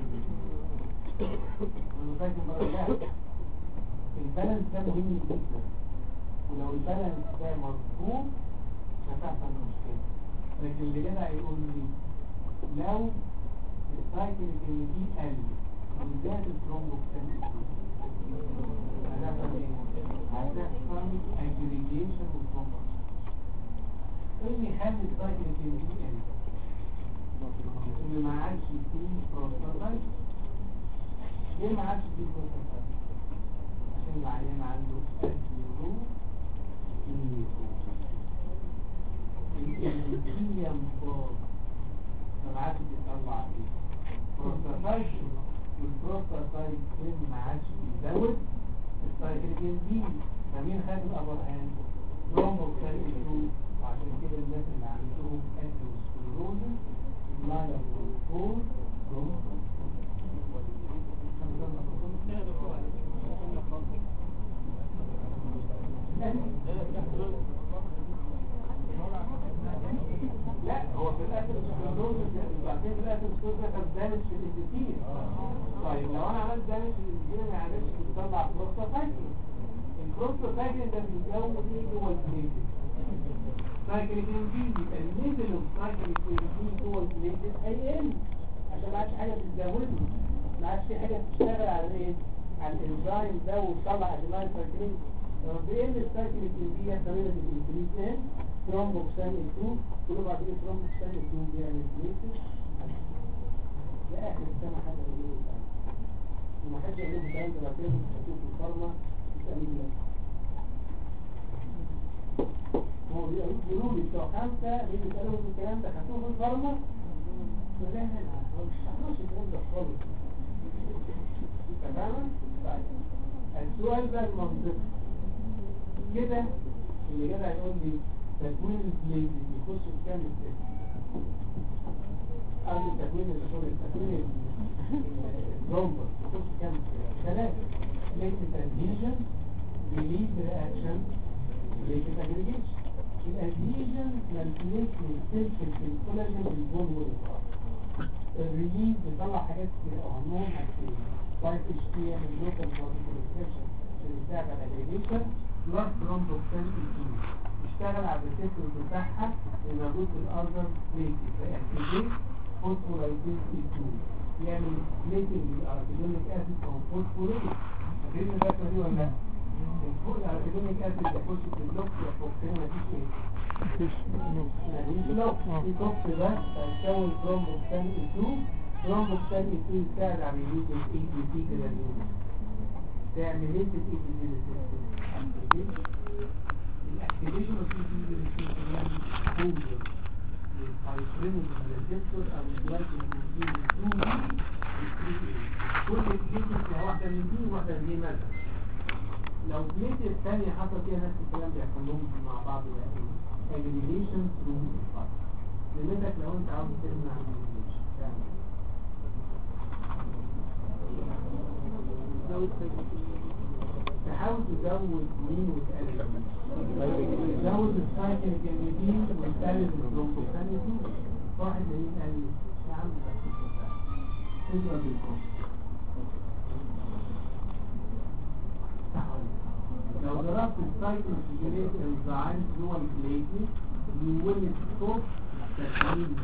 البالانس ده مهم جدا ولو البالانس ده مظبوط هتحصل مشكلة لكن اللي جدع يقول لي لو السايكل اللي دي قل وزاد الثرومبوكسان هتحصل ايه؟ هتحصل اجريجيشن والثرومبوكسان ايه اللي يخلي السايكل اللي دي قل؟ ان ما عادش فيه بروستاتايت ليه ما عادش فيه بروستاتايت عشان العيان عنده أسيرو الإنسيليوم باظ فما عادش بيطلع ايه بروستاتايت والبروستاتايت فين ما عادش بيزود السايكلين دي فمين خد الأبر هاند ترومبوكسان 2 وعشان كده الناس اللي عندهم أسيروسكلروزس لا يقول لا هو في الاخر السكلروز بعدين في الاخر السكلروز ده كان دامج في الانتيتين طيب لو انا عملت دامج في الانتيتين ما عملش بيطلع بروستاتايكين البروستاتايكين ده بيزود ايه جوه البليتس سايكلين دي يبقى النزل اوف سايكلين دي جوه البليتس هيقل عشان ما عادش حاجه بتزوده ما عادش في حاجه بتشتغل على ايه على الانزيم ده وتطلع اديناين سايكلين لما بيقل السايكلين دي يعتمد الانسولين ان ترومبوكسان 2 كله بعد كده ترومبوكسان 2 بيعمل بليتس ده اخر السنه حاجه بيقولوا وما حدش يقول لهم الكلام ده بعد كده هتشوف الفارما تسالني لا هو بيقولوا لي بتوع خمسة اللي بيسألوا في الكلام ده خدوه في الفارما لا لا لا هو مش هنعرفش الكلام ده خالص تمام؟ طيب السؤال بقى المنطقي كده اللي جدع يقول لي تكوين البليت يخش في كام ازاي؟ قبل تكوين الصورة تكوين الرومبر تخش كام ثلاثة ليكت adhesion release reaction ليكت aggregation الادهيجن مالتنيك من سلسل في الكولاجين البون والإصرار الريليز بيطلع حاجات كتير أهمهم حاجتين وايت اتش تي ام اللوكال موديفيكيشن اللي بتاعت الاجريجيشن بلس ترومبوكسان اي يشتغل على الريسبتور بتاعها اللي موجود في الارجر بليتي فيأكتيفيت فوسفولايزين اي 2 يعمل سبليتنج للاركيدونيك اسيد او فوسفوريت فاكرين الفكره دي ولا لا؟ الفوق الاركيدونيك اسيد يخش في اللوك يفوكسين مفيش ايه؟ مفيش نوم. مفيش لوك في توكس بس هيكون ترومبوكسان اي 2 ترومبوكسان اي 2 يساعد على ريليز الاي دي سي جرانيول تعمل ايه في الاي دي سي الاكتيفيشن اوف الاي دي سي يعني كوزر للفايبرين ريسبتور او الجلايكوجين 2 كل بليتس هي واحده من دي وواحده من دي مثلا لو بليت الثانيه حصل فيها نفس الكلام بيحصل لهم مع بعض اجريجيشن ثرو الفايبر لمثلك لو انت عاوز تمنع الاجريجيشن تعمل تحاول تزود مين وتقلل مين تزود السايكل الجانبين وتقلل البرومبوكانيزم واحد اللي يقلل يا عم ده تضرب الكون لو ضربت السايكل الجانبين انزايم جوه البليتي يولد صوت تكوين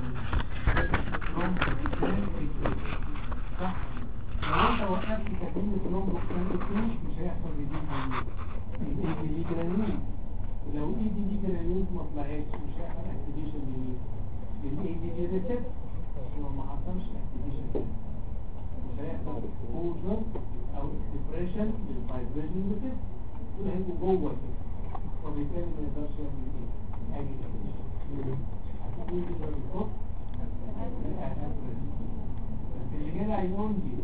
صح لو انت وقفت تكوين الكرومبوكسان مش هيحصل جديد الاي دي جرانيول لو اي دي دي جرانيول ما طلعتش مش هيحصل اكتيفيشن لمين للاي دي دي ريسبت لو ما حصلش اكتيفيشن مش هيحصل اكسبوجر او اكسبريشن للفايبريشن ريسبت دول هيبقوا جوه كده وبالتالي ما يقدرش يعمل ايه اجي هتقول كده بالظبط اللي كده هيقول لي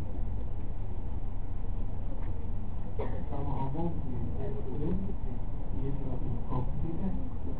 طبعا ممكن الأسلوب يضرب الكوب كده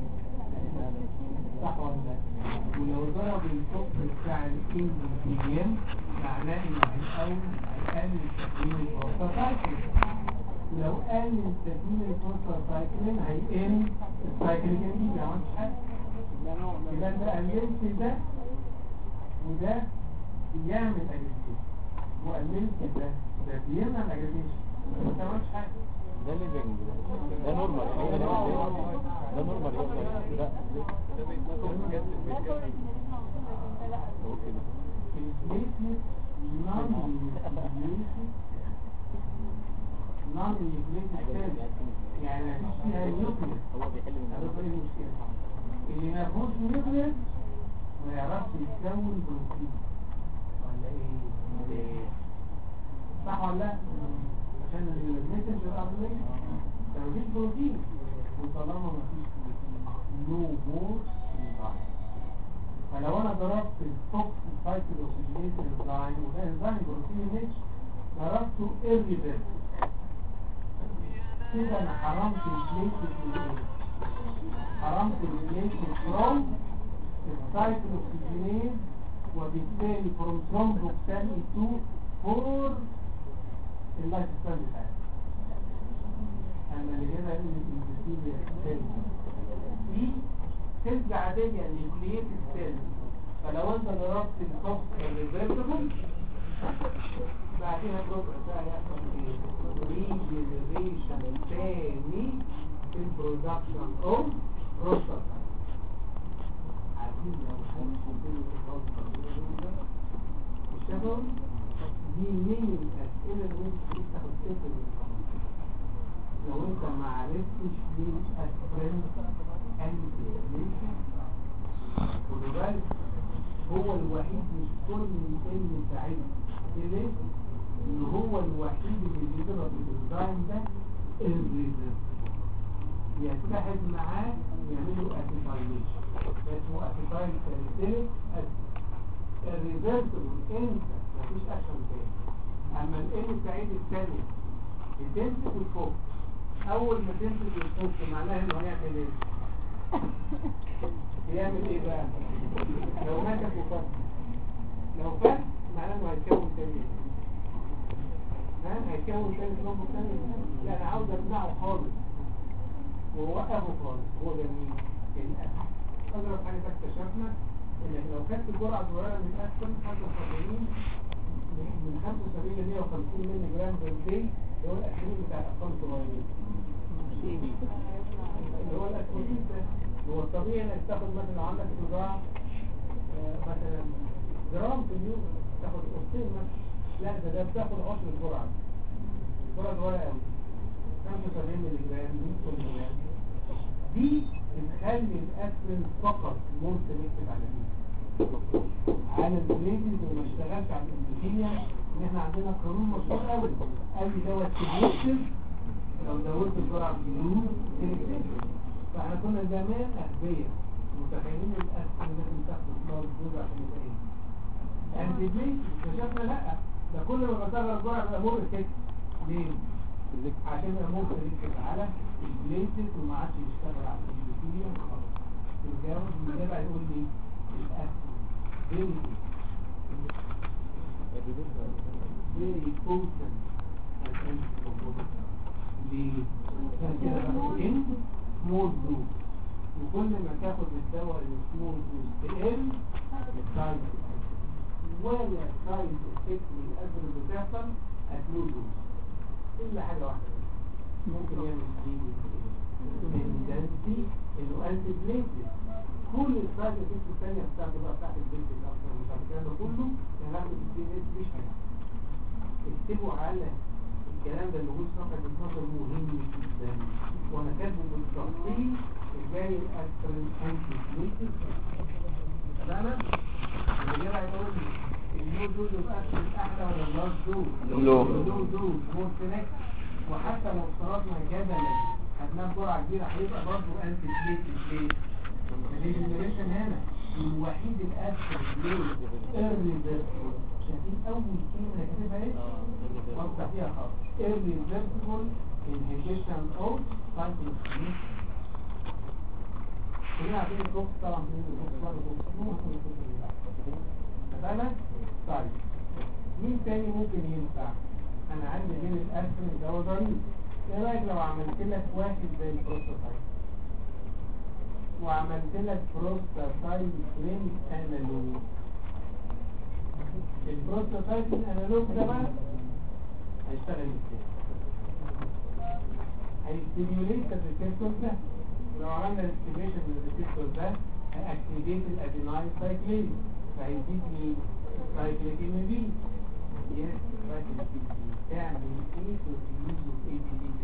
صح ولا لا؟ ولو ضرب الكوب بتاع الانجليزيين معناه انه هيقوم هيقلل تكوين الفرصة سايكل لو قلل تكوين الفرصة سايكلين هيقل السايكل الجديد ما عملتش حاجة يبقى انت قللت ده وده بيعمل اجريجيشن وقللت ده ده بيمنع الاجريجيشن انت ما عملتش حاجة ده اللي بيجي ده نورمال يعني ده ده نورمال لا هو كده البليتلت نون نيوكليتد نون نيوكليتد سيل يعني مفيش فيها نيوكليس هو بيحل من هذا ايه المشكلة اللي ما فيهوش نيوكليس ما يعرفش يتكون بروتين ولا ايه صح ولا لا عشان الميسنجر ار ليه ده مفيش بروتين وطالما مفيش بروتين نو مور انزايم فلو انا ضربت الفوكس سايكل اوكسجينيز انزايم وده انزايم بروتين مش ضربته irreversible كده انا حرمت البليتلت من ايه؟ حرمت البليتلت فروم السايكل اوكسجينيز وبالتالي فروم ثرومبوكسان 2 فور اللايف ستايل بتاعتي اما اللي هنا الانتسيل دي سيلز عادية نيوكلييتد سيل فلو انت ضربت الكوكس الريفرسبل بعدين الربع ساعة يحصل ايه؟ ريجنريشن تاني في البرودكشن اوف بروستات عارفين لو الشغل دي مين الأسئلة اللي انت تفتح السفر لو انت ما عرفتش مين أسفل انتيليشن خدوا بالك هو الوحيد مش كل اللي سعيد ليه؟ ان هو الوحيد اللي بيضرب الانزيم ده الريزر يتحد معاه يعملوا اسيتايليشن اسمه اسيتايل ساليسيليك الريفرسبل انت مفيش اكشن تاني اما الان سعيد الثاني بتمسك الفوق اول ما تمسك الفوق معناها انه هيعمل ايه بيعمل ايه بقى لو مسك وفك لو فات معناه انه هيتكون تاني ها هيتكون تاني ثرومبو تاني لا انا عاوز امنعه خالص ووقفه خالص هو ده مين؟ الاسد اضرب حاجه اكتشفنا انك لو خدت جرعه صغيره من الاسد 75 من 75 ل 150 مللي جرام بالدي اللي هو الاسيد بتاع الاطفال الصغيرين اللي هو الاسيد ده هو الطبيعي انك تاخد مثلا لو عندك صداع آه، مثلا جرام في اليوم تاخد قرصين مثلا لا ده ده بتاخد عشر الجرعه جرعه صغيره قوي 75 مللي جرام 100 مللي جرام دي بتخلي الاسبرين فقط مور سيلكتيف على دي على البليتنز وما اشتغلش على الاندوثيليا ان احنا عندنا قانون مشهور قوي قال لي دوت سيلكتيف لو زودت الجرعه بجنون سيلكتيف فاحنا كنا زمان اغبياء متخيلين الاسبرين لازم تاخد سمول دوز عشان يبقى ايه انتي بليت اكتشفنا لا ده كل ما بصغر الجرعه بقى مور سيلكتيف ليه؟ عشان الامور تركز على البليتس وما عادش يشتغل على الاندوثيليوم خلاص الجواب المتابع يقول لي الاسم فيري فيري بوتن ليه؟ عشان كده بقى ان سمول دوز وكل ما تاخد الدواء السمول دوز تقل السايد ولا سايد افكت من الاسم اللي بتحصل هتلو دوز إلا حاجة واحدة بس. ممكن يعمل دي تندنسي إنه أنتي بليتد كل السايد افكت الثانية بتاعته بقى بتاعت البنت الأكثر مش عارف الكلام ده كله يعمل الدي ان اس مش هيعمل اكتبوا على الكلام ده اللي موجود في صفحة 12 مهم جدا وأنا كاتبه بالتفصيل ازاي الأسبرين أنتي بليتد تمام؟ اللي جاي هيقول لي النو دوز الأسبرين أحلى ولا اللاس دوز؟ لو. لو دوز مور سيلكت وحتى لو افترضنا جدلا هتنام جرعه كبيره هيبقى برضه انتي بليت ليه؟ الريجنريشن هنا الوحيد الاسهل ليه؟ irreversible شايفين اول كلمه انا كاتبها ايه؟ وضح فيها خالص irreversible inhibition of cycling كلنا عارفين الكوكس طبعا من الكوكس برضه كوكس تمام؟ طيب مين تاني ممكن ينفع انا عندي بين الاسفل الجو ضريب ايه رايك لو عملت لك واحد زي البروستاتايد وعملت لك بروستاتايد فريم انالوج البروستاتايد الانالوج ده بقى هيشتغل ازاي هيستيميوليت الريسبتور ده ولو عملنا الاستيميشن من الريسبتور ده هيأكتيفيت الادينايل سايكلين فهيزيد مين؟ سايكليك اميبين يس سايكليك تعمل ايه في الفيوز اوف اي تي دي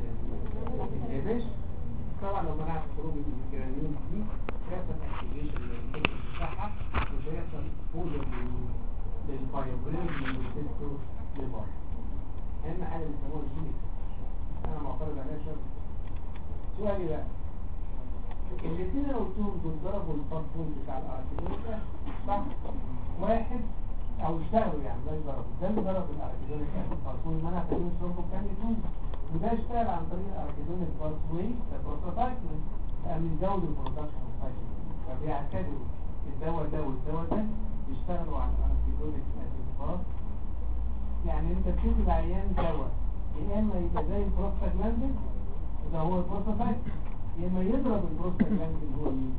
يا باشا طبعا لو منعت خروج الجرانيول دي هيحصل اكتيفيشن للريسبتور بتاعها مش هيحصل فولر للفايبرين من الريسبتور لبره اهم حاجه اللي بيسموها الجينيك انا معترض عليها شويه سؤالي بقى الاثنين لو قلتهم دول ضربوا الباسبول بتاع الاركيدونيكا صح واحد او اشتغلوا يعني ده اللي ضربوا ده اللي ضرب الاركيدونيكا الباسبول منع تقريبا شربه كان يتوب وده اشتغل عن طريق الاركيدونيك باسوي البروستاتايكلين بقى بنزود البرودكشن سايكل فبيعتبروا الدواء ده والدواء ده بيشتغلوا على الاركيدونيك اسيد يعني انت بتدي العيان دواء يا اما يبقى زي البروستاجلاندين وده هو البروستاتايكلين يا اما يضرب البروستاجلاندين هو مين؟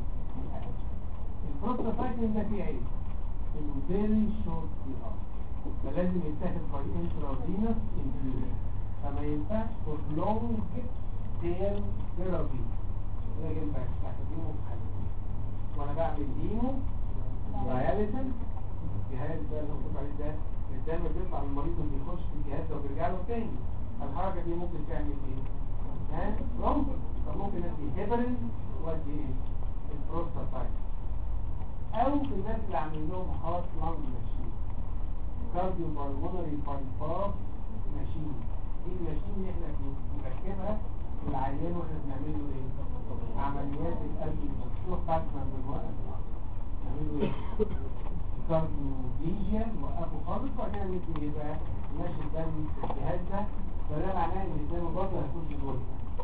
البروستاتايكلين ده فيه عيب انه فيري شورت في فلازم يتاخد باي انترافينوس انفيوجن فما ينفعش فور لونج تيرم ثيرابي ده ينفع تستخدمه في حالتين وانا بعمل ايمو داياليسيس الجهاز ده اللي مكتوب عليه ده الدم بيطلع من المريض وبيخش في الجهاز ده وبيرجع له تاني الحركه دي ممكن تعمل ايه؟ ها؟ لونج فممكن ادي هيبرين وادي ايه؟ البروستاتايت او في الناس اللي عاملين لهم هارت لانج ماشين كارديو بالمونري بايباس ماشين دي الماشين اللي احنا بنركبها في العيان واحنا بنعمل له ايه؟ عمليات القلب المفتوح بعد ما بنوقف نعمل له ايه؟ كارديولوجيا نوقفه خالص وبعدين نبتدي ايه بقى؟ نمشي الدم في الجهاز ده فده معناه ان الدم برضه هيخش جوه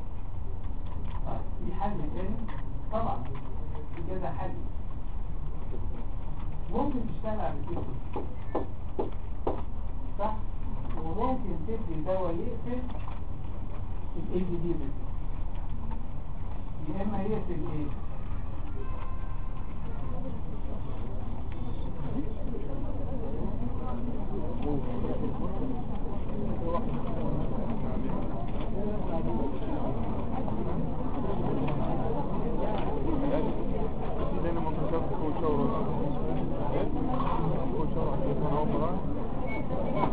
طيب في حل تاني؟ طبعا في كذا حل ممكن تشتغل على التيشو صح وممكن تدي دواء يقفل ال دي دي يا اما يقفل ايه لان ممكن شاف كل شهر كل شهر عشان انا اول مره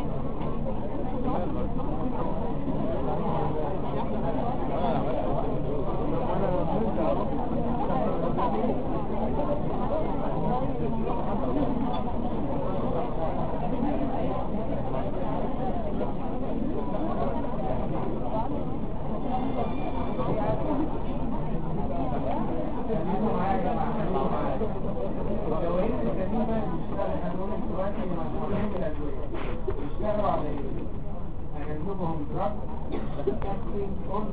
خليكم معايا يا جماعه خليكم معايا الدوايين القديمه بيشتغلوا هنقول دلوقتي مجموعين من الادويه بيشتغلوا على ايه؟ هجنبهم دراج كابتن اون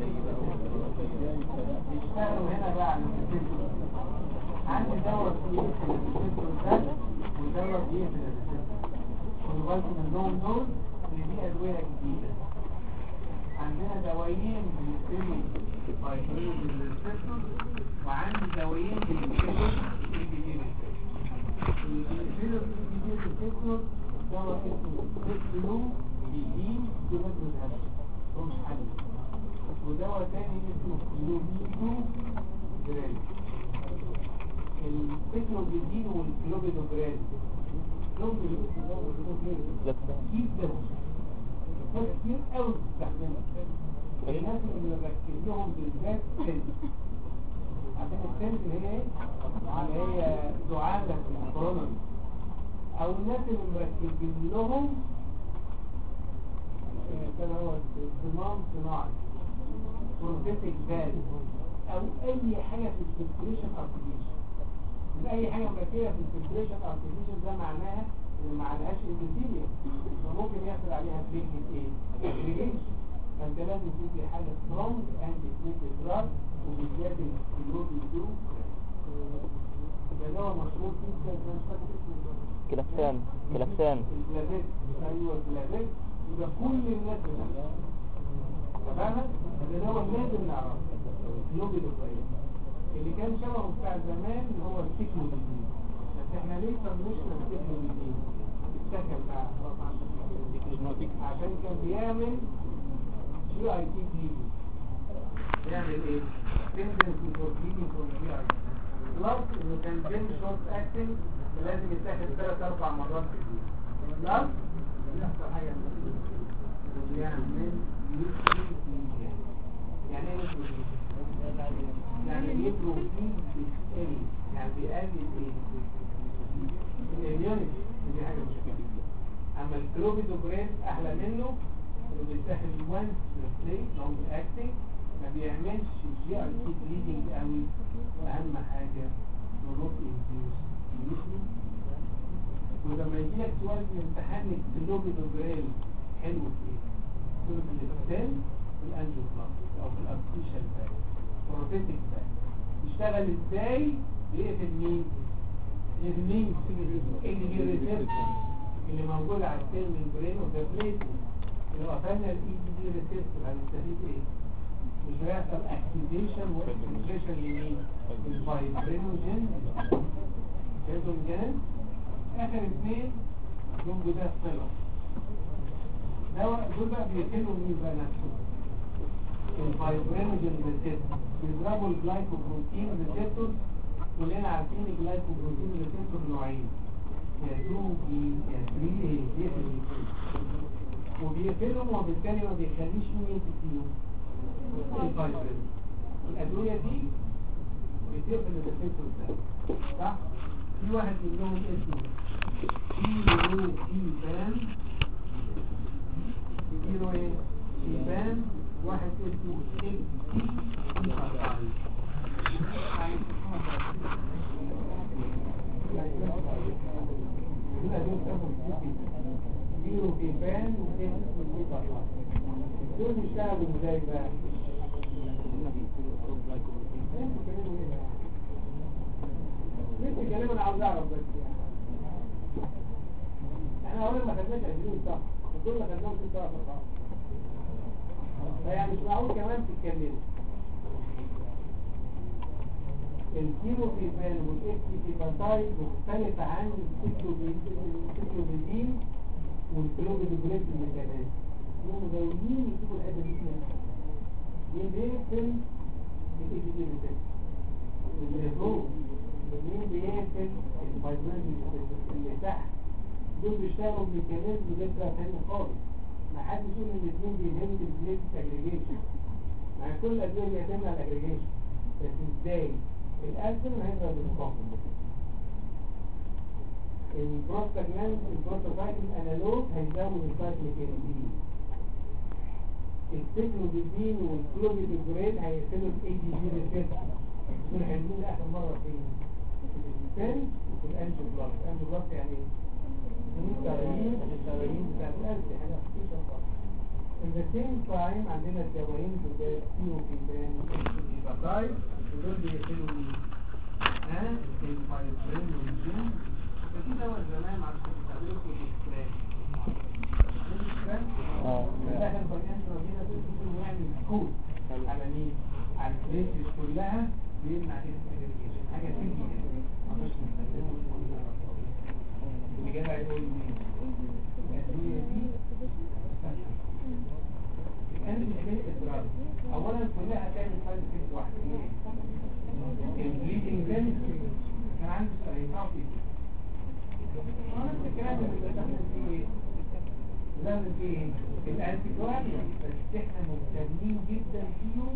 بيشتغلوا هنا بقى على الريسبتور عندي دواء بيقفل الريسبتور ده ودواء بيقفل الريسبتور خدوا بالكم منهم دول ان دي ادويه جديده عندنا دوايين بيقفلوا فايبرين الريسبتور وعندي دوايين بيقفلوا الجديد الفيلر الجديد الريسبتور دواء اسمه بيقفلوا بيدين بمثل الهبل هو مش حل ودواء تاني اسمه كلوبيدو جرال البيكلوبيدين والكلوبيدو جرال كلوبيدو لا جدا ناس كتير قوي بتستخدمها الناس اللي مركز لهم بالذات سن عشان السن اللي هي ايه؟ اللي هي دعامة في الكورونا او الناس اللي مركزين لهم آه، كان هو صمام صناعي بروتيتك فال او اي حاجة في السيركيليشن ارتفيشن من اي حاجة مركزة في السيركيليشن ارتفيشن ده معناها ان ما عليهاش انتيريا فممكن يحصل عليها تريتمنت ايه؟ اجريجيشن فانت لازم تدي حاجة سترونج اند تريتمنت دراج وبالذات الكلوبيدو ده هو مشروط جدا انا مش فاكر اسمه كلفسان كلفسان البلازيت ايوه البلازيت يبقى كل الناس بتعرفها تمام ده هو لازم نعرفه يوم الاسرائيل اللي كان شبهه بتاع زمان هو التكنولوجي بس احنا ليه طنشنا التكنولوجي السكن بتاع خلاص عندك عشان كان بيعمل جي اي تي بي بيعمل ايه؟ تندنسي فور بليدنج فروم جي اي بلس انه كان بين شورت اكتنج لازم يتاخد ثلاث اربع مرات في اليوم بلس بيحصل حاجه من بيعمل يوتيوب يعني ايه يوتيوب؟ يعني بيبروتين بيقل يعني بيقلل ايه؟ الاميونيتي دي حاجه مش كبيره اما الكلوبيدوجرين احلى منه انه بيتاخد وانس بلاي لونج اكتنج ما بيعملش جي ار تي بليدنج قوي واهم حاجه نروح انديوس ولما يجي لك سؤال في الامتحان الكلوبيدوجرين حلو في ايه؟ سورة الإنسان في الأنجيوبلاستيك أو في الأرتيشال باك بروتيتك باك يشتغل ازاي؟ بيقفل مين؟ يقفل مين؟ اللي هي الريسبتور اللي موجود على السيل ممبرين وده بليت لو قفلنا الاي دي دي ريسبتور هنستفيد ايه؟ مش هيحصل اكتيفيشن واكتيفيشن لمين؟ الفايبرينوجين فهمتوا الجهاز؟ اخر اثنين دول ده الصلة دول بقى بيقتلوا مين بقى نفسه الفايبرينوجين ريسبتور بيضربوا الجلايكوبروتين ريسبتور كلنا عارفين الجلايكوبروتين ريسبتور نوعين يا 2 بي يا 3 ايه بيقفل وبيقفلهم وبالتالي ما بيخليش مين يمسك فيهم الفايبرين الادويه دي بتقفل الريسبتور ده صح في واحد منهم اسمه كيلو كيبان كيلو ايه كيبان واحد اسمه ال كيلو كيبان دول بيشتغلوا ازاي بقى؟ انتوا كلموا ايه بقى؟ انتوا كلموا انا عاوز اعرف بس يعني احنا اولا ما خدناش 20 صح دول اللي خدناهم 6 4 فيعني مش معقول كمان تتكلموا الكيموفيبان والاكتيفيباتايد مختلفة عن السيكلوبيدين والكلوبيدوجريد كمان هم مدونين يجيبوا الحته دي هنا مين بيقفل الاكتيفيباتايد اللي فوق مين بيقفل الفايبرين اللي تحت دول بيشتغلوا بميكانيزم غير تاني خالص ما حدش يقول ان الاثنين بيهموا البليت اجريجيشن مع كل الادويه بيعتمد على الاجريجيشن بس ازاي الاسم هيبقى بالمقابل البروستاجلاند البروستاجلاند انالوج هيزود السايكليكينيدين السيكلوبيدين والكلوبيدوجريد هيقفلوا الاي دي جي ريسبتور دول هينزلوا اخر مره فين؟ في الانسان وفي الانجو بلاس الانجو بلاس يعني الشرايين الشرايين بتاعت القلب حاجه خفيفه خالص In the same time عندنا الدوايين بتاع سيوفيبان والباتايد ودول بيقفلوا مين؟ ها؟ الفايبرين والجين ففي دواء زمان معرفش بيستعملوا في الاسكران اه دخل فاينانس ربنا تقول يعمل كود على مين؟ على البريسز كلها بيمنع الاجريجيشن حاجه تيجي ما مش نستخدمه اللي جاي هيقول مين؟ الادويه دي الان بتعمل اضرار اولا كلها هتعمل سايد افكت واحده البليدنج ده كان عنده هينفعوا فيه نفس الكلام اللي بنستخدم فيه ايه؟ بنستخدم فيه ايه؟ الانتي كواريا بس احنا مهتمين جدا فيهم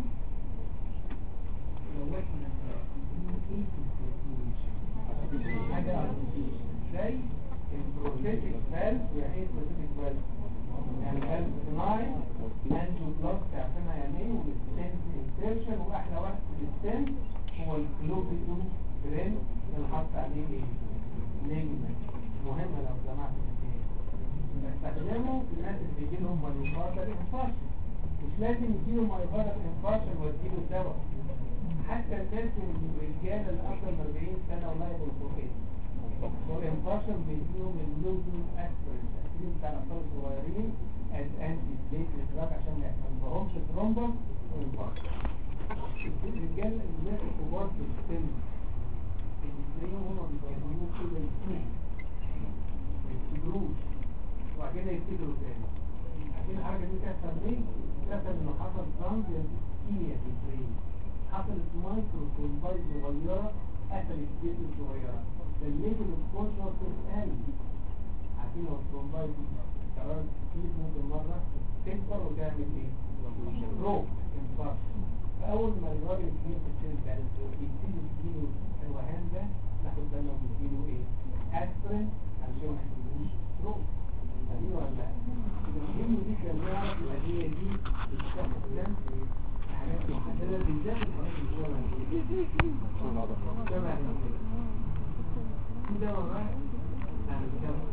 لو احنا مهتمين ايه في السيركيوليشن حاجه زي البروتيتك فالف يعني ايه بروتيتك فالف؟ يعني فالف صناعي انجو بلاس تعرفنا يعني ايه والستنت انسيرشن واحلى واحد في الستنت هو الكلوبيدو برين اللي حط عليه ايه؟ نجمة مهمة لو سمعت بستخدمه في الناس اللي بيجي لهم مايوفارد انفارشن مش لازم يجيله مايوفارد انفارشن واديله دواء حتى الناس الرجاله اللي اكثر من 40 سنه ولا يبقوا فوقين والانفارشن بيديهم اللوزن اسبرين التأثير بتاع الاطفال الصغيرين از انتي بليت دراج عشان ما يحصلهمش ترومبس وانفارشن الرجال الناس الكبار في السن الاثنين هم بيبقوا كده يسوق ما يفتكروش وبعد كده يفتكروا تاني عشان الحركه دي تحصل ليه؟ تحصل انه حصل ترانزيانت كيمياء في البرين حصلت مايكرو كولبايت صغيره قفلت الجسم الصغيره فالليفل الكونشنس قل عارفين لو الكولبايت دي قررت كتير ممكن مره تكبر وتعمل ايه؟ روك انفاركشن فاول ما الراجل الكبير في السن ده يبتدي يديله الوهان ده ناخد بالنا ونديله ايه؟ اسبرين علشان ما يحصلوش روك هذه ولا لا؟ المهم دي كان يعرف الادويه دي بتستخدم في حاجات محدده بالذات الحاجات اللي جوه الجسم شبه كده في دواء بقى عن الدواء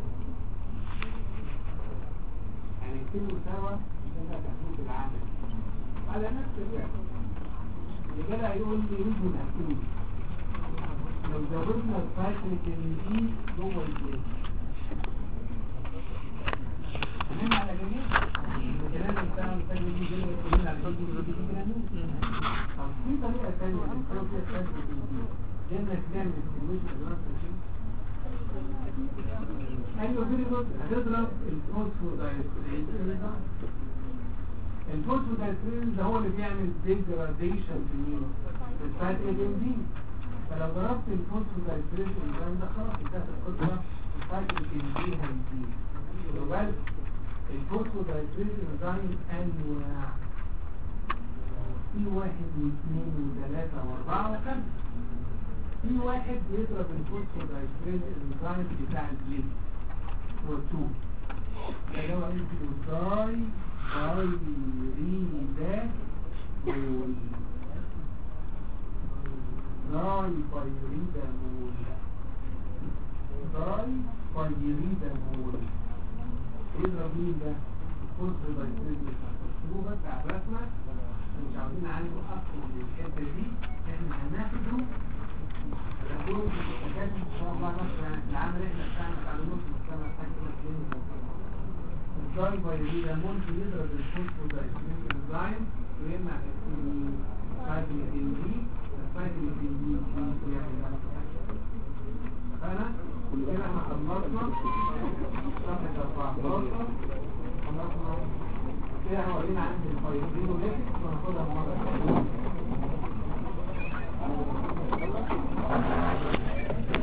يعني كله سوا شبه تحديد العمل على نفس الوقت اللي جدع يقول لي رجل الاكيد لو زودنا السايكليك ان دي جوه الجسم هنعمل على جميع الكلام بتاع الفجر دي جاي يقول على الفجر دي دي جميع طب في طريقه ثانيه بنحاول فيها السايكليك ان دي جنة نعمل السيميوليشن ادوات تشيل ايوه فيري جود هتضرب الفوسفودايستريز الفوسفودايستريز ده هو اللي بيعمل ديجراديشن في مين في الفات ادم فلو ضربت الفوسفودايستريز الانزيم ده خلاص انتهت القصه الفات ادم دي هيزيد وبس الفوسفودايستريز انزيم انواع في واحد واثنين وثلاثة واربعة وخمسة في واحد بيضرب الفوسفودايستريز الانزيم بتاع الجلد هو 2 ده اللي هو انتي داي بايريدا مول داي بايريدا مول داي بايريدا مول يضرب مين ده؟ الفوسفودايستريز اكتبوه بس على الرسمة مش عاوزين عنده اكتر من الحته دي احنا هناخده هناخده في التكاتب ان شاء الله والله مثلا العام احنا بتاعنا تعلموش مجتمع حاجه كلينيك الداي بايريدا ممكن يضرب الفوسفودايستريك انزيم ويمنع الفيتامين دي الفيتامين دي يعني فانا كده احنا خلصنا صفحه 14 خلصنا كده احنا ورينا عندي الفيتامين وناخدها مره